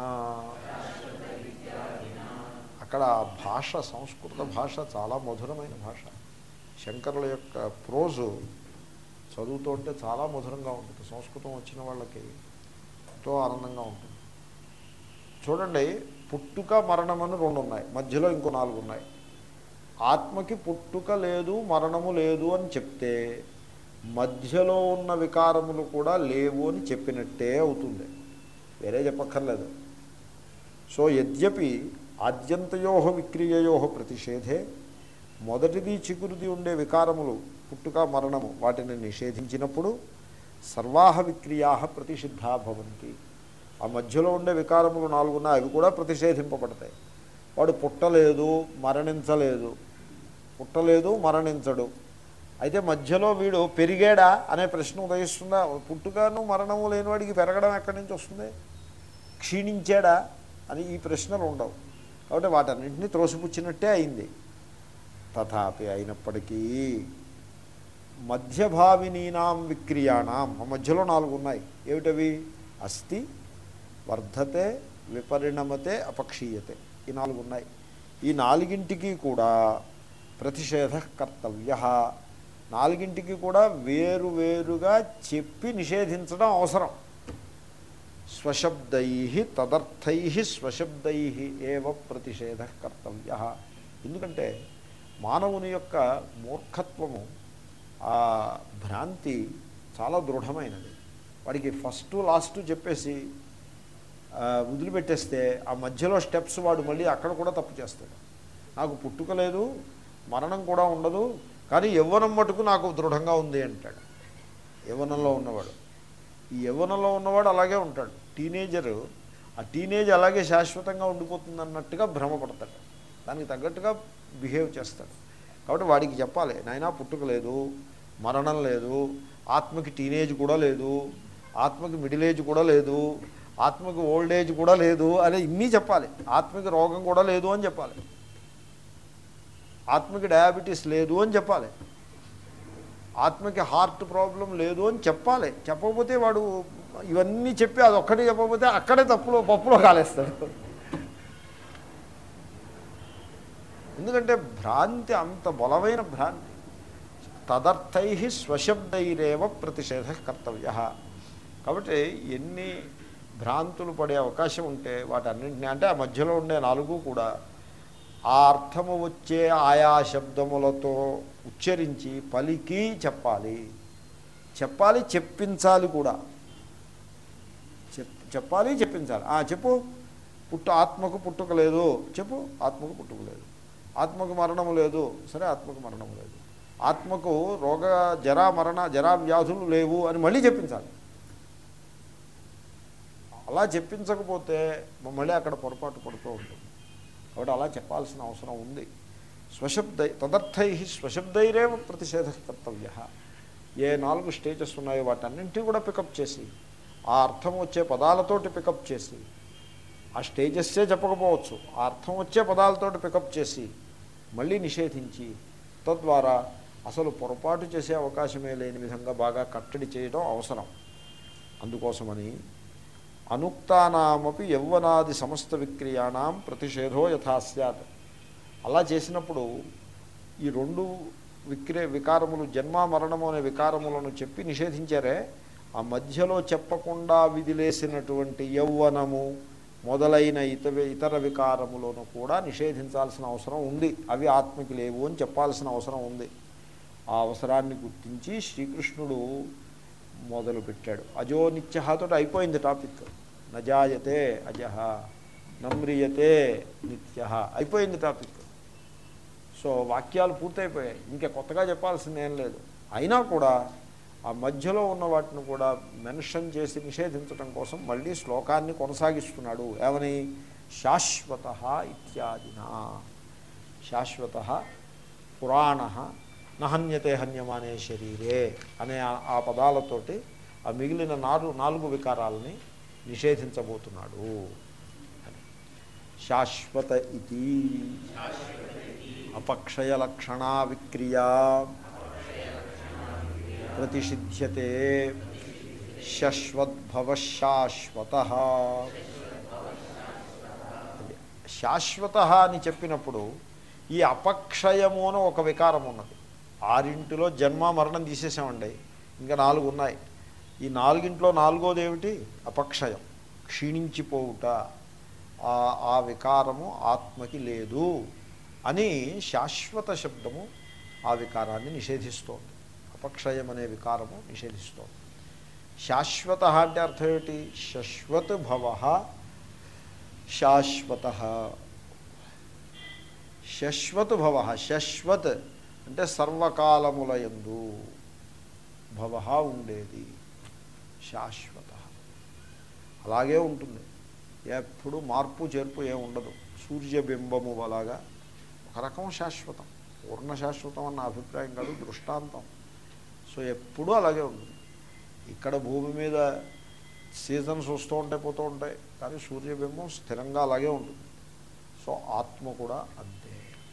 అక్కడ భాష సంస్కృత భాష చాలా మధురమైన భాష శంకరుల యొక్క ప్రోజు చదువుతుంటే చాలా మధురంగా ఉంటుంది సంస్కృతం వచ్చిన వాళ్ళకి ఎంతో ఆనందంగా ఉంటుంది చూడండి పుట్టుక మరణం అని రెండు ఉన్నాయి మధ్యలో ఇంకో నాలుగు ఉన్నాయి ఆత్మకి పుట్టుక లేదు మరణము లేదు అని చెప్తే మధ్యలో ఉన్న వికారములు కూడా లేవు అని చెప్పినట్టే అవుతుంది వేరే చెప్పక్కర్లేదు సో యద్యపి ఆద్యంతయో విక్రియయో ప్రతిషేధే మొదటిది చిగురుది ఉండే వికారములు పుట్టుక మరణము వాటిని నిషేధించినప్పుడు సర్వాహ విక్రియా ప్రతిషిద్ధా భవంతి ఆ మధ్యలో ఉండే వికారములు నాలుగున్నా అవి కూడా ప్రతిషేధింపబడతాయి వాడు పుట్టలేదు మరణించలేదు పుట్టలేదు మరణించడు అయితే మధ్యలో వీడు పెరిగాడా అనే ప్రశ్న ఉదయిస్తుందా పుట్టుకను మరణము లేనివాడికి పెరగడం ఎక్కడి నుంచి వస్తుంది క్షీణించాడా అని ఈ ప్రశ్నలు ఉండవు కాబట్టి వాటన్నింటినీ త్రోసిపుచ్చినట్టే అయింది తథాపి అయినప్పటికీ మధ్యభావినీనాం విక్రియాణం ఆ మధ్యలో నాలుగు ఉన్నాయి ఏమిటవి అస్థి వర్ధతే విపరిణమతే అపక్షీయతే ఈ నాలుగు ఉన్నాయి ఈ నాలుగింటికి కూడా ప్రతిషేధ కర్తవ్య నాలుగింటికి కూడా వేరు వేరుగా చెప్పి నిషేధించడం అవసరం స్వశబ్దై తదర్థై స్వశబ్దై ఏవ ప్రతిషేధ కర్తవ్య ఎందుకంటే మానవుని యొక్క మూర్ఖత్వము ఆ భ్రాంతి చాలా దృఢమైనది వాడికి ఫస్ట్ లాస్ట్ చెప్పేసి ఆ, వదిలిపెట్టేస్తే ఆ మధ్యలో స్టెప్స్ వాడు మళ్ళీ అక్కడ కూడా తప్పు చేస్తాడు నాకు పుట్టుక లేదు మరణం కూడా ఉండదు కానీ యవ్వనం మటుకు నాకు దృఢంగా ఉంది అంటాడు యవ్వనంలో ఉన్నవాడు ఈ యవ్వనంలో ఉన్నవాడు అలాగే ఉంటాడు టీనేజరు ఆ టీనేజ్ అలాగే శాశ్వతంగా ఉండిపోతుంది అన్నట్టుగా భ్రమపడతాడు దానికి తగ్గట్టుగా బిహేవ్ చేస్తాడు కాబట్టి వాడికి చెప్పాలి నాయనా పుట్టుక లేదు మరణం లేదు ఆత్మకి టీనేజ్ కూడా లేదు ఆత్మకి మిడిల్ ఏజ్ కూడా లేదు ఆత్మకి ఓల్డ్ ఏజ్ కూడా లేదు అని ఇన్ని చెప్పాలి ఆత్మకి రోగం కూడా లేదు అని చెప్పాలి ఆత్మకి డయాబెటీస్ లేదు అని చెప్పాలి ఆత్మకి హార్ట్ ప్రాబ్లం లేదు అని చెప్పాలి చెప్పకపోతే వాడు ఇవన్నీ చెప్పి అది ఒక్కటి చెప్పకపోతే అక్కడే తప్పులో పప్పులో కాలేస్తాడు ఎందుకంటే భ్రాంతి అంత బలమైన భ్రాంతి తదర్థై స్వశబ్దైరేవ ప్రతిషేధ కర్తవ్య కాబట్టి ఎన్ని భ్రాంతులు పడే అవకాశం ఉంటే వాటన్నింటినీ అంటే ఆ మధ్యలో ఉండే నాలుగు కూడా ఆ అర్థము వచ్చే ఆయా శబ్దములతో ఉచ్చరించి పలికి చెప్పాలి చెప్పాలి చెప్పించాలి కూడా చెప్ చెప్పాలి చెప్పించాలి ఆ చెప్పు పుట్టు ఆత్మకు పుట్టుక లేదు చెప్పు ఆత్మకు పుట్టుక లేదు ఆత్మకు మరణము లేదు సరే ఆత్మకు మరణము లేదు ఆత్మకు రోగ జరా మరణ జరా వ్యాధులు లేవు అని మళ్ళీ చెప్పించాలి అలా చెప్పించకపోతే మళ్ళీ అక్కడ పొరపాటు పడుతూ ఉంటుంది కాబట్టి అలా చెప్పాల్సిన అవసరం ఉంది స్వశబ్దై తదర్థై స్వశబ్దైరేవ ప్రతిషేధ కర్తవ్య ఏ నాలుగు స్టేజెస్ ఉన్నాయో వాటన్నింటినీ కూడా పికప్ చేసి ఆ అర్థం వచ్చే పదాలతోటి పికప్ చేసి ఆ స్టేజెస్సే చెప్పకపోవచ్చు ఆ అర్థం వచ్చే పదాలతోటి పికప్ చేసి మళ్ళీ నిషేధించి తద్వారా అసలు పొరపాటు చేసే అవకాశమే లేని విధంగా బాగా కట్టడి చేయడం అవసరం అందుకోసమని అనుక్తానామపి యౌవనాది సమస్త విక్రియాణం ప్రతిషేధో యథా స్యాత్ అలా చేసినప్పుడు ఈ రెండు విక్రే వికారములు జన్మ మరణము అనే వికారములను చెప్పి నిషేధించారే ఆ మధ్యలో చెప్పకుండా విదిలేసినటువంటి యౌవనము మొదలైన ఇతర ఇతర వికారములను కూడా నిషేధించాల్సిన అవసరం ఉంది అవి ఆత్మకి లేవు అని చెప్పాల్సిన అవసరం ఉంది ఆ అవసరాన్ని గుర్తించి శ్రీకృష్ణుడు మొదలుపెట్టాడు అజో నిత్యహతో అయిపోయింది టాపిక్ నజాయతే అజహ నమ్రియతే నిత్య అయిపోయింది టాపిక్ సో వాక్యాలు పూర్తయిపోయాయి ఇంకా కొత్తగా చెప్పాల్సింది ఏం లేదు అయినా కూడా ఆ మధ్యలో ఉన్న వాటిని కూడా మెన్షన్ చేసి నిషేధించడం కోసం మళ్ళీ శ్లోకాన్ని కొనసాగిస్తున్నాడు ఏమని శాశ్వత ఇత్యాదిన శాశ్వత పురాణ నహన్యతే హన్యమానే శరీరే అనే ఆ- ఆ పదాలతోటి ఆ మిగిలిన నాలుగు నాలుగు వికారాలని నిషేధించబోతున్నాడు అని. శాశ్వత ఇది అపక్షయ లక్షణా విక్రియా ప్రతిషిధ్యతే శశ్వద్భవ శాశ్వత శాశ్వత అని చెప్పినప్పుడు ఈ అపక్షయము అని ఒక వికారం ఉన్నది ఆరింటిలో జన్మ మరణం తీసేసామండి ఇంకా నాలుగు ఉన్నాయి ఈ నాలుగింట్లో నాలుగోది ఏమిటి అపక్షయం క్షీణించిపోవుట ఆ- ఆ వికారము ఆత్మకి లేదు అని శాశ్వత శబ్దము ఆ వికారాన్ని నిషేధిస్తోంది అపక్షయం అనే వికారము నిషేధిస్తోంది శాశ్వత అంటే అర్థం ఏమిటి శశ్వత్ భవ శాశ్వత శశ్వత్ భవ శశ్వత్ అంటే సర్వకాలములయందు భవ ఉండేది శాశ్వత అలాగే ఉంటుంది ఎప్పుడు మార్పు చేర్పు ఏమి ఉండదు సూర్యబింబము అలాగా ఒక రకం శాశ్వతం పూర్ణ శాశ్వతం అన్న అభిప్రాయం కాదు దృష్టాంతం సో ఎప్పుడూ అలాగే ఉంటుంది ఇక్కడ భూమి మీద సీజన్స్ వస్తూ ఉంటాయి పోతూ ఉంటాయి కానీ సూర్యబింబం స్థిరంగా అలాగే ఉంటుంది సో ఆత్మ కూడా అంతే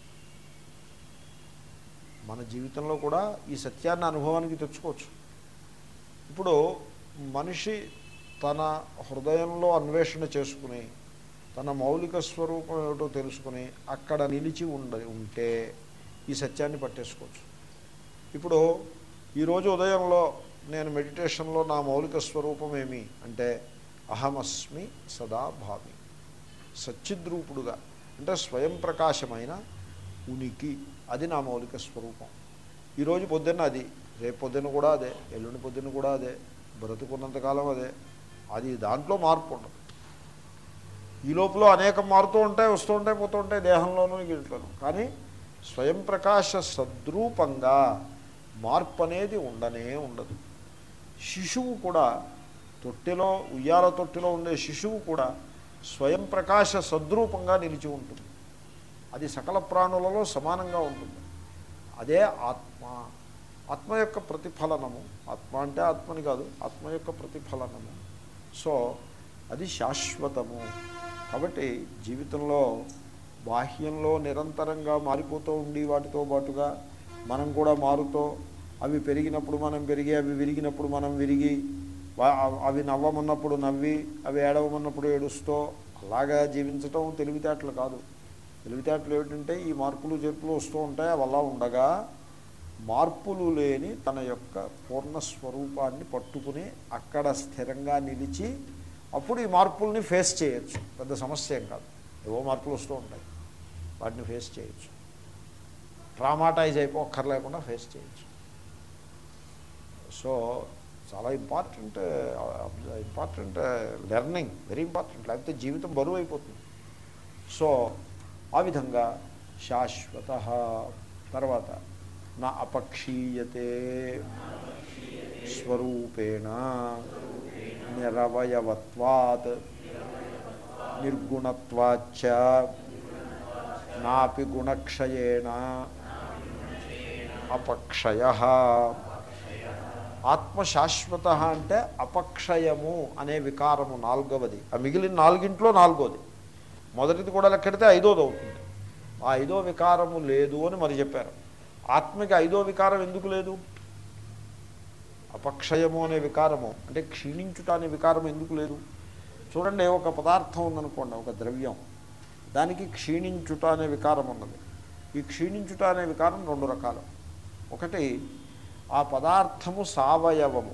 మన జీవితంలో కూడా ఈ సత్యాన్ని అనుభవానికి తెచ్చుకోవచ్చు ఇప్పుడు మనిషి తన హృదయంలో అన్వేషణ చేసుకుని తన మౌలిక స్వరూపం ఏమిటో తెలుసుకుని అక్కడ నిలిచి ఉండ ఉంటే ఈ సత్యాన్ని పట్టేసుకోవచ్చు ఇప్పుడు ఈరోజు ఉదయంలో నేను మెడిటేషన్లో నా మౌలిక స్వరూపం ఏమి అంటే అహమస్మి సదా భావి సచ్చిద్రూపుడుగా అంటే స్వయం ప్రకాశమైన ఉనికి అది నా మౌలిక స్వరూపం ఈరోజు పొద్దున్న అది రేపు పొద్దున్న కూడా అదే ఎల్లుండి పొద్దున్న కూడా అదే బ్రతుకున్నంతకాలం అదే అది దాంట్లో మార్పు ఉండదు ఈ లోపల అనేకం మారుతూ ఉంటాయి వస్తూ ఉంటాయి పోతూ ఉంటాయి దేహంలోనూ ఇంట్లోనూ కానీ స్వయం ప్రకాశ సద్రూపంగా మార్పు అనేది ఉండనే ఉండదు శిశువు కూడా తొట్టెలో ఉయ్యాల తొట్టెలో ఉండే శిశువు కూడా స్వయం ప్రకాశ సద్రూపంగా నిలిచి ఉంటుంది అది సకల ప్రాణులలో సమానంగా ఉంటుంది అదే ఆత్మ ఆత్మ యొక్క ప్రతిఫలనము ఆత్మ అంటే ఆత్మని కాదు ఆత్మ యొక్క ప్రతిఫలనము సో అది శాశ్వతము కాబట్టి జీవితంలో బాహ్యంలో నిరంతరంగా మారిపోతూ ఉండి వాటితో పాటుగా మనం కూడా మారుతూ అవి పెరిగినప్పుడు మనం పెరిగి అవి విరిగినప్పుడు మనం విరిగి వా- అవి నవ్వమన్నప్పుడు నవ్వి అవి ఏడవమన్నప్పుడు ఏడుస్తూ అలాగా జీవించటం తెలివితేటలు కాదు తెలివితేటలు ఏమిటంటే ఈ మార్పులు చేర్పులు వస్తూ ఉంటాయి అవి అలా ఉండగా మార్పులు లేని తన యొక్క పూర్ణ స్వరూపాన్ని పట్టుకుని అక్కడ స్థిరంగా నిలిచి అప్పుడు ఈ మార్పుల్ని ఫేస్ చేయొచ్చు పెద్ద సమస్య ఏం కాదు ఏవో మార్పులు వస్తూ ఉంటాయి వాటిని ఫేస్ చేయొచ్చు ట్రామాటైజ్ అయిపోక్కర్లేకుండా ఫేస్ చేయొచ్చు సో చాలా important important learning very important లేకపోతే జీవితం బరువు అయిపోతుంది సో ఆ విధంగా శాశ్వత తర్వాత నా అపక్షీయతే స్వరూపేణ నిరవయవత్వాత్ నిర్గుణత్వాచ్చ నాపి గుణక్షయేణ అపక్షయ ఆత్మ శాశ్వత అంటే అపక్షయము అనే వికారము నాలుగవది ఆ మిగిలిన నాలుగింట్లో నాలుగోది మొదటిది కూడా లెక్కెడితే ఐదోది అవుతుంది ఆ ఐదో వికారము లేదు అని మరి చెప్పారు ఆత్మకి ఐదో వికారం ఎందుకు లేదు అపక్షయము అనే వికారము అంటే క్షీణించుట అనే వికారం ఎందుకు లేదు చూడండి ఒక పదార్థం ఉందనుకోండి ఒక ద్రవ్యం దానికి క్షీణించుట అనే వికారం ఉన్నది ఈ క్షీణించుట అనే వికారం రెండు రకాలు ఒకటి ఆ పదార్థము సావయవము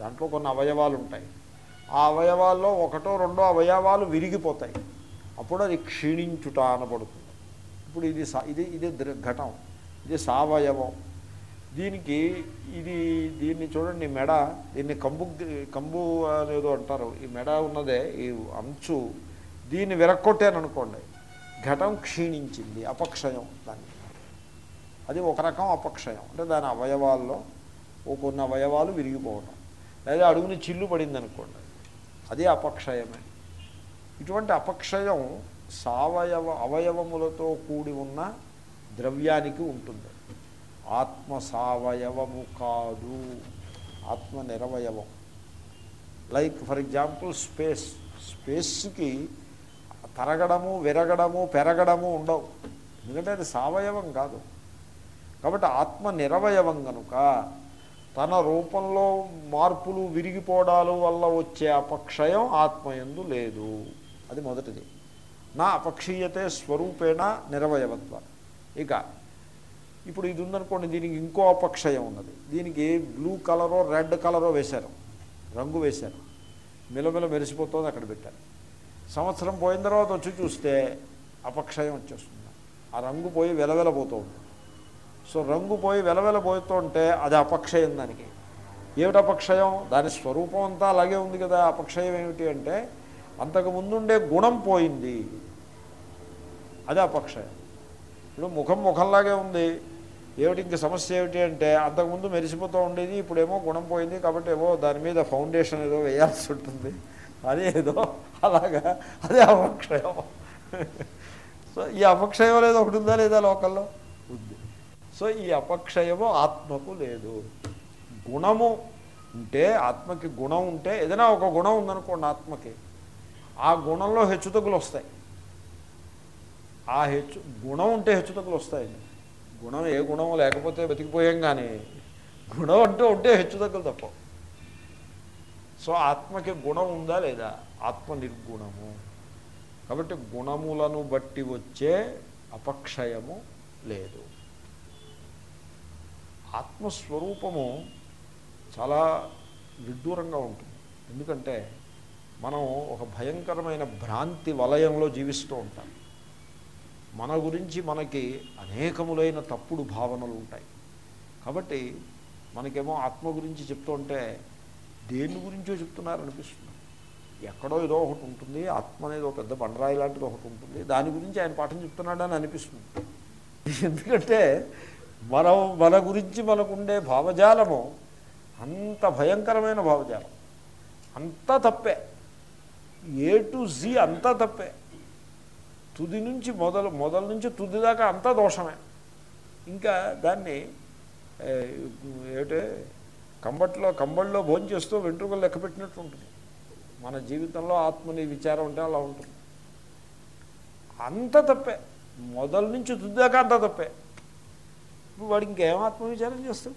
దాంట్లో కొన్ని అవయవాలు ఉంటాయి ఆ అవయవాల్లో ఒకటో రెండో అవయవాలు విరిగిపోతాయి అప్పుడు అది క్షీణించుట అనబడుతుంది ఇప్పుడు ఇది సా ఇది ఇది దృ- ఘటం ఇది సావయవం దీనికి ఇది దీన్ని చూడండి మెడ దీన్ని కంబు కంబు అనేదో అంటారు ఈ మెడ ఉన్నదే ఈ అంచు దీన్ని విరక్కొట్టాననుకోండి ఘటం క్షీణించింది అపక్షయం దాన్ని అది ఒక రకం అపక్షయం అంటే దాని అవయవాల్లో ఓ కొన్ని అవయవాలు విరిగిపోవడం లేదా అడుగుని చిల్లు పడింది అనుకోండి అది అపక్షయమే ఇటువంటి అపక్షయం సావయవ అవయవములతో కూడి ఉన్న ద్రవ్యానికి ఉంటుంది ఆత్మ సావయవము కాదు ఆత్మ నిరవయవం లైక్ ఫర్ ఎగ్జాంపుల్ స్పేస్ స్పేస్కి తరగడము విరగడము పెరగడము ఉండవు ఎందుకంటే అది సావయవం కాదు కాబట్టి ఆత్మ నిరవయవం కనుక తన రూపంలో మార్పులు విరిగిపోవడాలు వల్ల వచ్చే అపక్షయం ఆత్మయందు లేదు అది మొదటిది నా అపక్షీయతే స్వరూపేణ నిరవయవత్వ ఇక ఇప్పుడు ఇది ఉందనుకోండి దీనికి ఇంకో అపక్షయం ఉన్నది దీనికి బ్లూ కలరో రెడ్ కలరో వేశారు రంగు వేశారు మిలమిల మెరిసిపోతుంది అక్కడ పెట్టారు సంవత్సరం పోయిన తర్వాత వచ్చి చూస్తే అపక్షయం వచ్చేస్తుంది ఆ రంగు పోయి వెలవెలబోతూ ఉంటుంది సో రంగు పోయి వెలవెలబోతూ ఉంటే అది అపక్షయం దానికి ఏమిటి అపక్షయం దాని స్వరూపం అంతా అలాగే ఉంది కదా అపక్షయం ఏమిటి అంటే అంతకు ముందుండే గుణం పోయింది అది అపక్షయం ఇప్పుడు ముఖం ముఖంలాగే ఉంది ఏమిటి ఇంక సమస్య ఏమిటి అంటే అంతకుముందు మెరిసిపోతూ ఉండేది ఇప్పుడేమో గుణం పోయింది కాబట్టి ఏమో దాని మీద ఫౌండేషన్ ఏదో వేయాల్సి ఉంటుంది అదే ఏదో అలాగా అదే అపక్షయం సో ఈ అపక్షయం అనేది ఒకటి ఉందా లేదా లోకల్లో ఉంది సో ఈ అపక్షయము ఆత్మకు లేదు గుణము ఉంటే ఆత్మకి గుణం ఉంటే ఏదైనా ఒక గుణం ఉందనుకోండి ఆత్మకి ఆ గుణంలో హెచ్చుతగ్గులు వస్తాయి ఆ హెచ్చు గుణం ఉంటే హెచ్చుతగ్గులు వస్తాయండి గుణం ఏ గుణం లేకపోతే బతికిపోయాం కానీ గుణం అంటూ ఉంటే హెచ్చుతగ్గులు తప్ప సో ఆత్మకి గుణం ఉందా లేదా ఆత్మ నిర్గుణము కాబట్టి గుణములను బట్టి వచ్చే అపక్షయము లేదు ఆత్మస్వరూపము చాలా విడ్డూరంగా ఉంటుంది ఎందుకంటే మనం ఒక భయంకరమైన భ్రాంతి వలయంలో జీవిస్తూ ఉంటాం మన గురించి మనకి అనేకములైన తప్పుడు భావనలు ఉంటాయి కాబట్టి మనకేమో ఆత్మ గురించి చెప్తూ ఉంటే దేని గురించో చెప్తున్నారనిపిస్తుంది ఎక్కడో ఏదో ఒకటి ఉంటుంది ఆత్మ అనేది ఒక పెద్ద బండరాయి లాంటిది ఒకటి ఉంటుంది దాని గురించి ఆయన పాఠం చెప్తున్నాడని అనిపిస్తుంది ఎందుకంటే మనం మన గురించి మనకుండే భావజాలము అంత భయంకరమైన భావజాలం అంతా తప్పే ఏ టు జీ అంతా తప్పే తుది నుంచి మొదలు మొదలు నుంచి తుది దాకా అంతా దోషమే ఇంకా దాన్ని ఏ, ఏమిటే కంబట్లో కంబళ్ళలో భోజనం చేస్తూ వెంట్రుకలు లెక్క పెట్టినట్టు ఉంటుంది మన జీవితంలో ఆత్మని విచారం ఉంటే అలా ఉంటుంది అంత తప్పే మొదలు నుంచి తుది దాకా అంతా తప్పే ఇప్పుడు వాడికి ఇంకేం ఆత్మవిచారం చేస్తాడు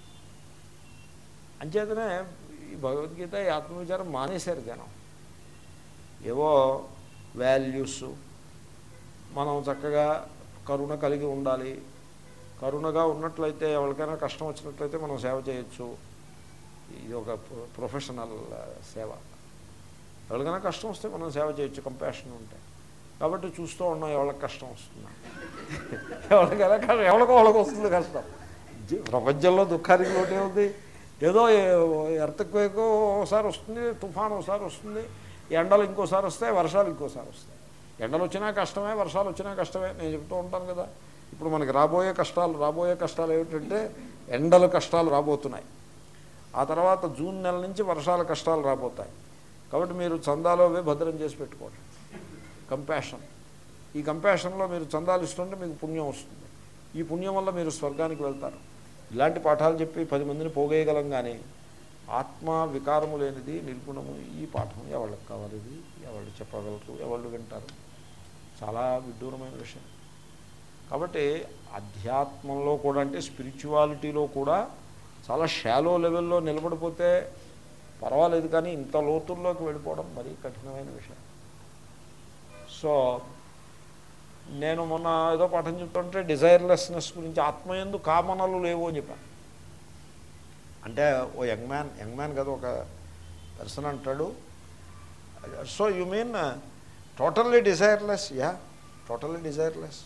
అంచేతనే ఈ భగవద్గీత ఈ ఆత్మవిచారం మానేశారు జనం ఏవో వాల్యూస్ మనం చక్కగా కరుణ కలిగి ఉండాలి కరుణగా ఉన్నట్లయితే ఎవరికైనా కష్టం వచ్చినట్లయితే మనం సేవ చేయొచ్చు ఇది ఒక ప్రొ- ప్రొఫెషనల్ ఆ, సేవ ఎవరికైనా కష్టం వస్తే మనం సేవ చేయొచ్చు కంపాషన్ ఉంటే కాబట్టి చూస్తూ ఉన్నాం ఎవరికి కష్టం వస్తుందా ఎవరికైనా కష్టం ఎవరికో వాళ్ళకి వస్తుంది కష్టం జీ- ప్రపంచంలో దుఃఖానికి లోటే ఉంది ఏదో ఎర్తక్వేకో ఒకసారి వస్తుంది తుఫాన్ ఒకసారి వస్తుంది ఎండలు ఇంకోసారి వస్తాయి వర్షాలు ఇంకోసారి వస్తాయి ఎండలు వచ్చినా కష్టమే వర్షాలు వచ్చినా కష్టమే నేను చెప్తూ ఉంటాను కదా ఇప్పుడు మనకి రాబోయే కష్టాలు రాబోయే కష్టాలు ఏమిటంటే ఎండలు కష్టాలు రాబోతున్నాయి ఆ తర్వాత జూన్ నెల నుంచి వర్షాల కష్టాలు రాబోతాయి కాబట్టి మీరు చందాలో అవి భద్రం చేసి పెట్టుకోండి కంపాషన్ ఈ కంపాషన్లో మీరు చందాలు ఇస్తుంటే మీకు పుణ్యం వస్తుంది ఈ పుణ్యం వల్ల మీరు స్వర్గానికి వెళ్తారు ఇలాంటి పాఠాలు చెప్పి పది మందిని పోగేయగలం కానీ ఆత్మ వికారము లేనిది నిర్గుణము ఈ పాఠం ఎవరికి కావాలి ఇది ఎవరు చెప్పగలరు ఎవరు వింటారు చాలా విడ్డూరమైన విషయం కాబట్టి అధ్యాత్మంలో కూడా అంటే స్పిరిచువాలిటీలో కూడా చాలా షాలో లెవెల్లో నిలబడిపోతే పర్వాలేదు కానీ ఇంత లోతుల్లోకి వెళ్ళిపోవడం మరీ కఠినమైన విషయం సో నేను మొన్న ఏదో పాఠం చెప్తుంటే డిజైర్లెస్నెస్ గురించి ఆత్మయందు కామనలు లేవు అని చెప్పాను అంటే oh young man young man కదా ఒక పర్సన్ అంటాడు so you mean totally desireless yeah totally desireless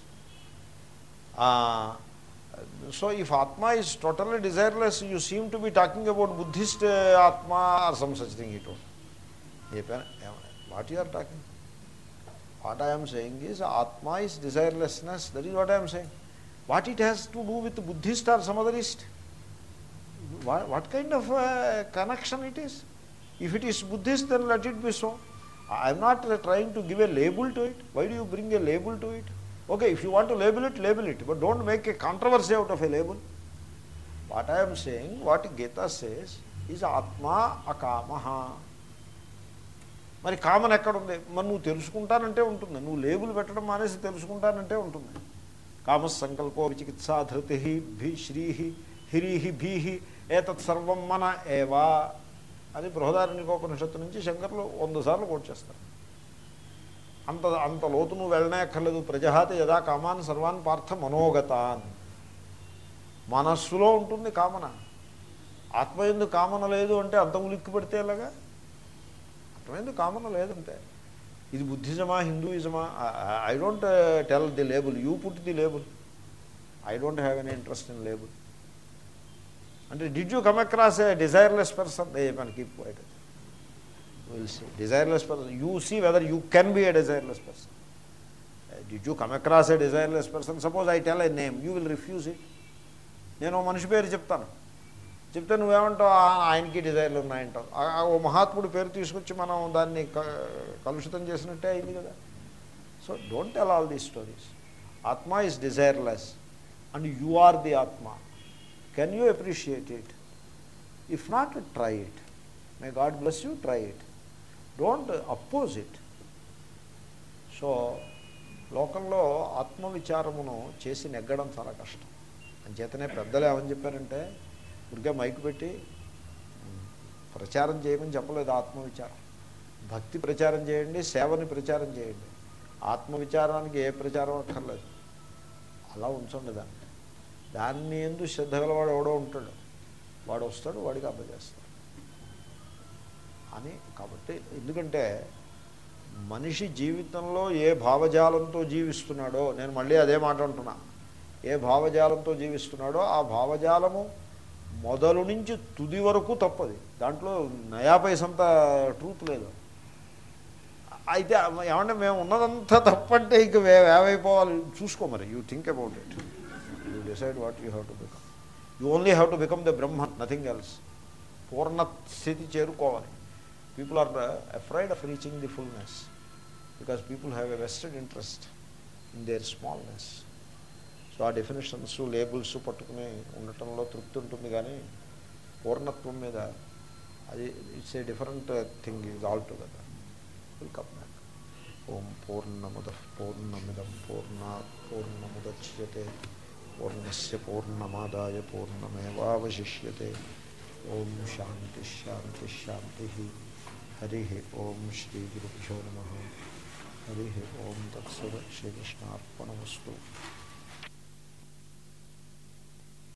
so if atma is totally desireless you seem to be talking about Buddhist atma or some such thing ఇటు చెప్పాను what you are talking what I'm saying is atma is desirelessness that is what I'm saying what it has to do with Buddhist or some otherist what kind of uh, connection it is? If it is Buddhist, then let it be so. I am not uh, trying to give a label to it. Why do you bring a label to it? Okay, if you want to label it, label it, but don't make a controversy out of a label. What I am saying, what Gita says, is Atma Akamaha. మరి కామన్ ఎక్కడుంది మరి నువ్వు తెలుసుకుంటానంటే ఉంటుంది నువ్వు label పెట్టడం మానేసి తెలుసుకుంటానంటే ఉంటుంది కామ సంకల్పో విచికిత్సా ధృతి భీ శ్రీ హిరీహి భీహి ఏతత్ సర్వం మన ఏవా అని బృహదారణ్యకోపనిషత్తు నుంచి శంకర్లు వంద సార్లు కోట్ చేస్తారు అంత అంత లోతు నువ్వు వెళ్ళనే అక్కర్లేదు ప్రజహాతి యదా కామాన్ సర్వాన్ పార్థ మనోగతాన్ మనస్సులో ఉంటుంది కామన ఆత్మయందు కామన లేదు అంటే అంత ఉలిక్కి పెడితే ఎలాగా ఆత్మయందు కామన లేదంటే ఇది బుద్ధిజమా హిందూయిజమా I don't tell the label you put the label I don't have any interest in label అంటే did you come across a desireless person a man keep wait will see desireless person you see whether you can be a desireless person did you come across a desireless person suppose I tell I name you will refuse it నేను ఓ మనిషి పేరు చెప్తాను చెప్తే నువ్వేమంటావు "ఆ, ఆయనకి డిజైర్లు ఉన్నాయంటావు ఆ- ఆ ఓ మహాత్ముడి పేరు తీసుకొచ్చి మనం దాన్ని క- కలుషితం చేసినట్టే అయింది కదా so don't tell all these stories atma is desireless and you are the atma can you appreciate it if not try it may God bless you try it don't oppose it so లోకంలో ఆత్మవిచారమును చేసి నెగ్గడం చాలా కష్టం అంచేతనే పెద్దలు ఏమని చెప్పారంటే ఊరికే మైకు పెట్టి ఉమ్, ప్రచారం చేయమని చెప్పలేదు ఆత్మవిచారం భక్తి ప్రచారం చేయండి సేవని ప్రచారం చేయండి ఆత్మవిచారానికి ఏ ప్రచారం అక్కర్లేదు అలా ఉంచండి దాన్ని దాన్ని ఎందు శ్రద్ధ గలవాడు ఎవడో ఉంటాడు వాడు వస్తాడు వాడికి అబ్బజేస్తాడు అని కాబట్టి ఎందుకంటే మనిషి జీవితంలో ఏ భావజాలంతో జీవిస్తున్నాడో నేను మళ్ళీ అదే మాట అంటున్నా ఏ భావజాలంతో జీవిస్తున్నాడో ఆ భావజాలము మొదలు నుంచి తుది వరకు తప్పది దాంట్లో నయా పైసంత ట్రూత్ లేదు అయితే ఏమంటే మేము ఉన్నదంతా తప్పంటే ఇంక వే- ఏమైపోవాలి చూసుకో మరి you think about it you decide what you have to become you only have to become the Brahma nothing else పూర్ణ స్థితి చేరుకోవాలి people are afraid of reaching the fullness because people have a vested interest in their smallness so ah definitions labels పట్టుకుని ఉండటంలో తృప్తి ఉంటుంది కానీ పూర్ణత్వం మీద అది it's a different thing is all together will come back ఓం పూర్ణముద పూర్ణమిదం పూర్ణ పూర్ణముద్యతే పూర్ణస్ పూర్ణమాదాయ పూర్ణమేవాశిష్యతే ఓం శాంతి శాంతి శాంతి హరి ఓం శ్రీ గురుభ్యో నమ హరి ఓం తత్సద శ్రీకృష్ణార్పణమస్తు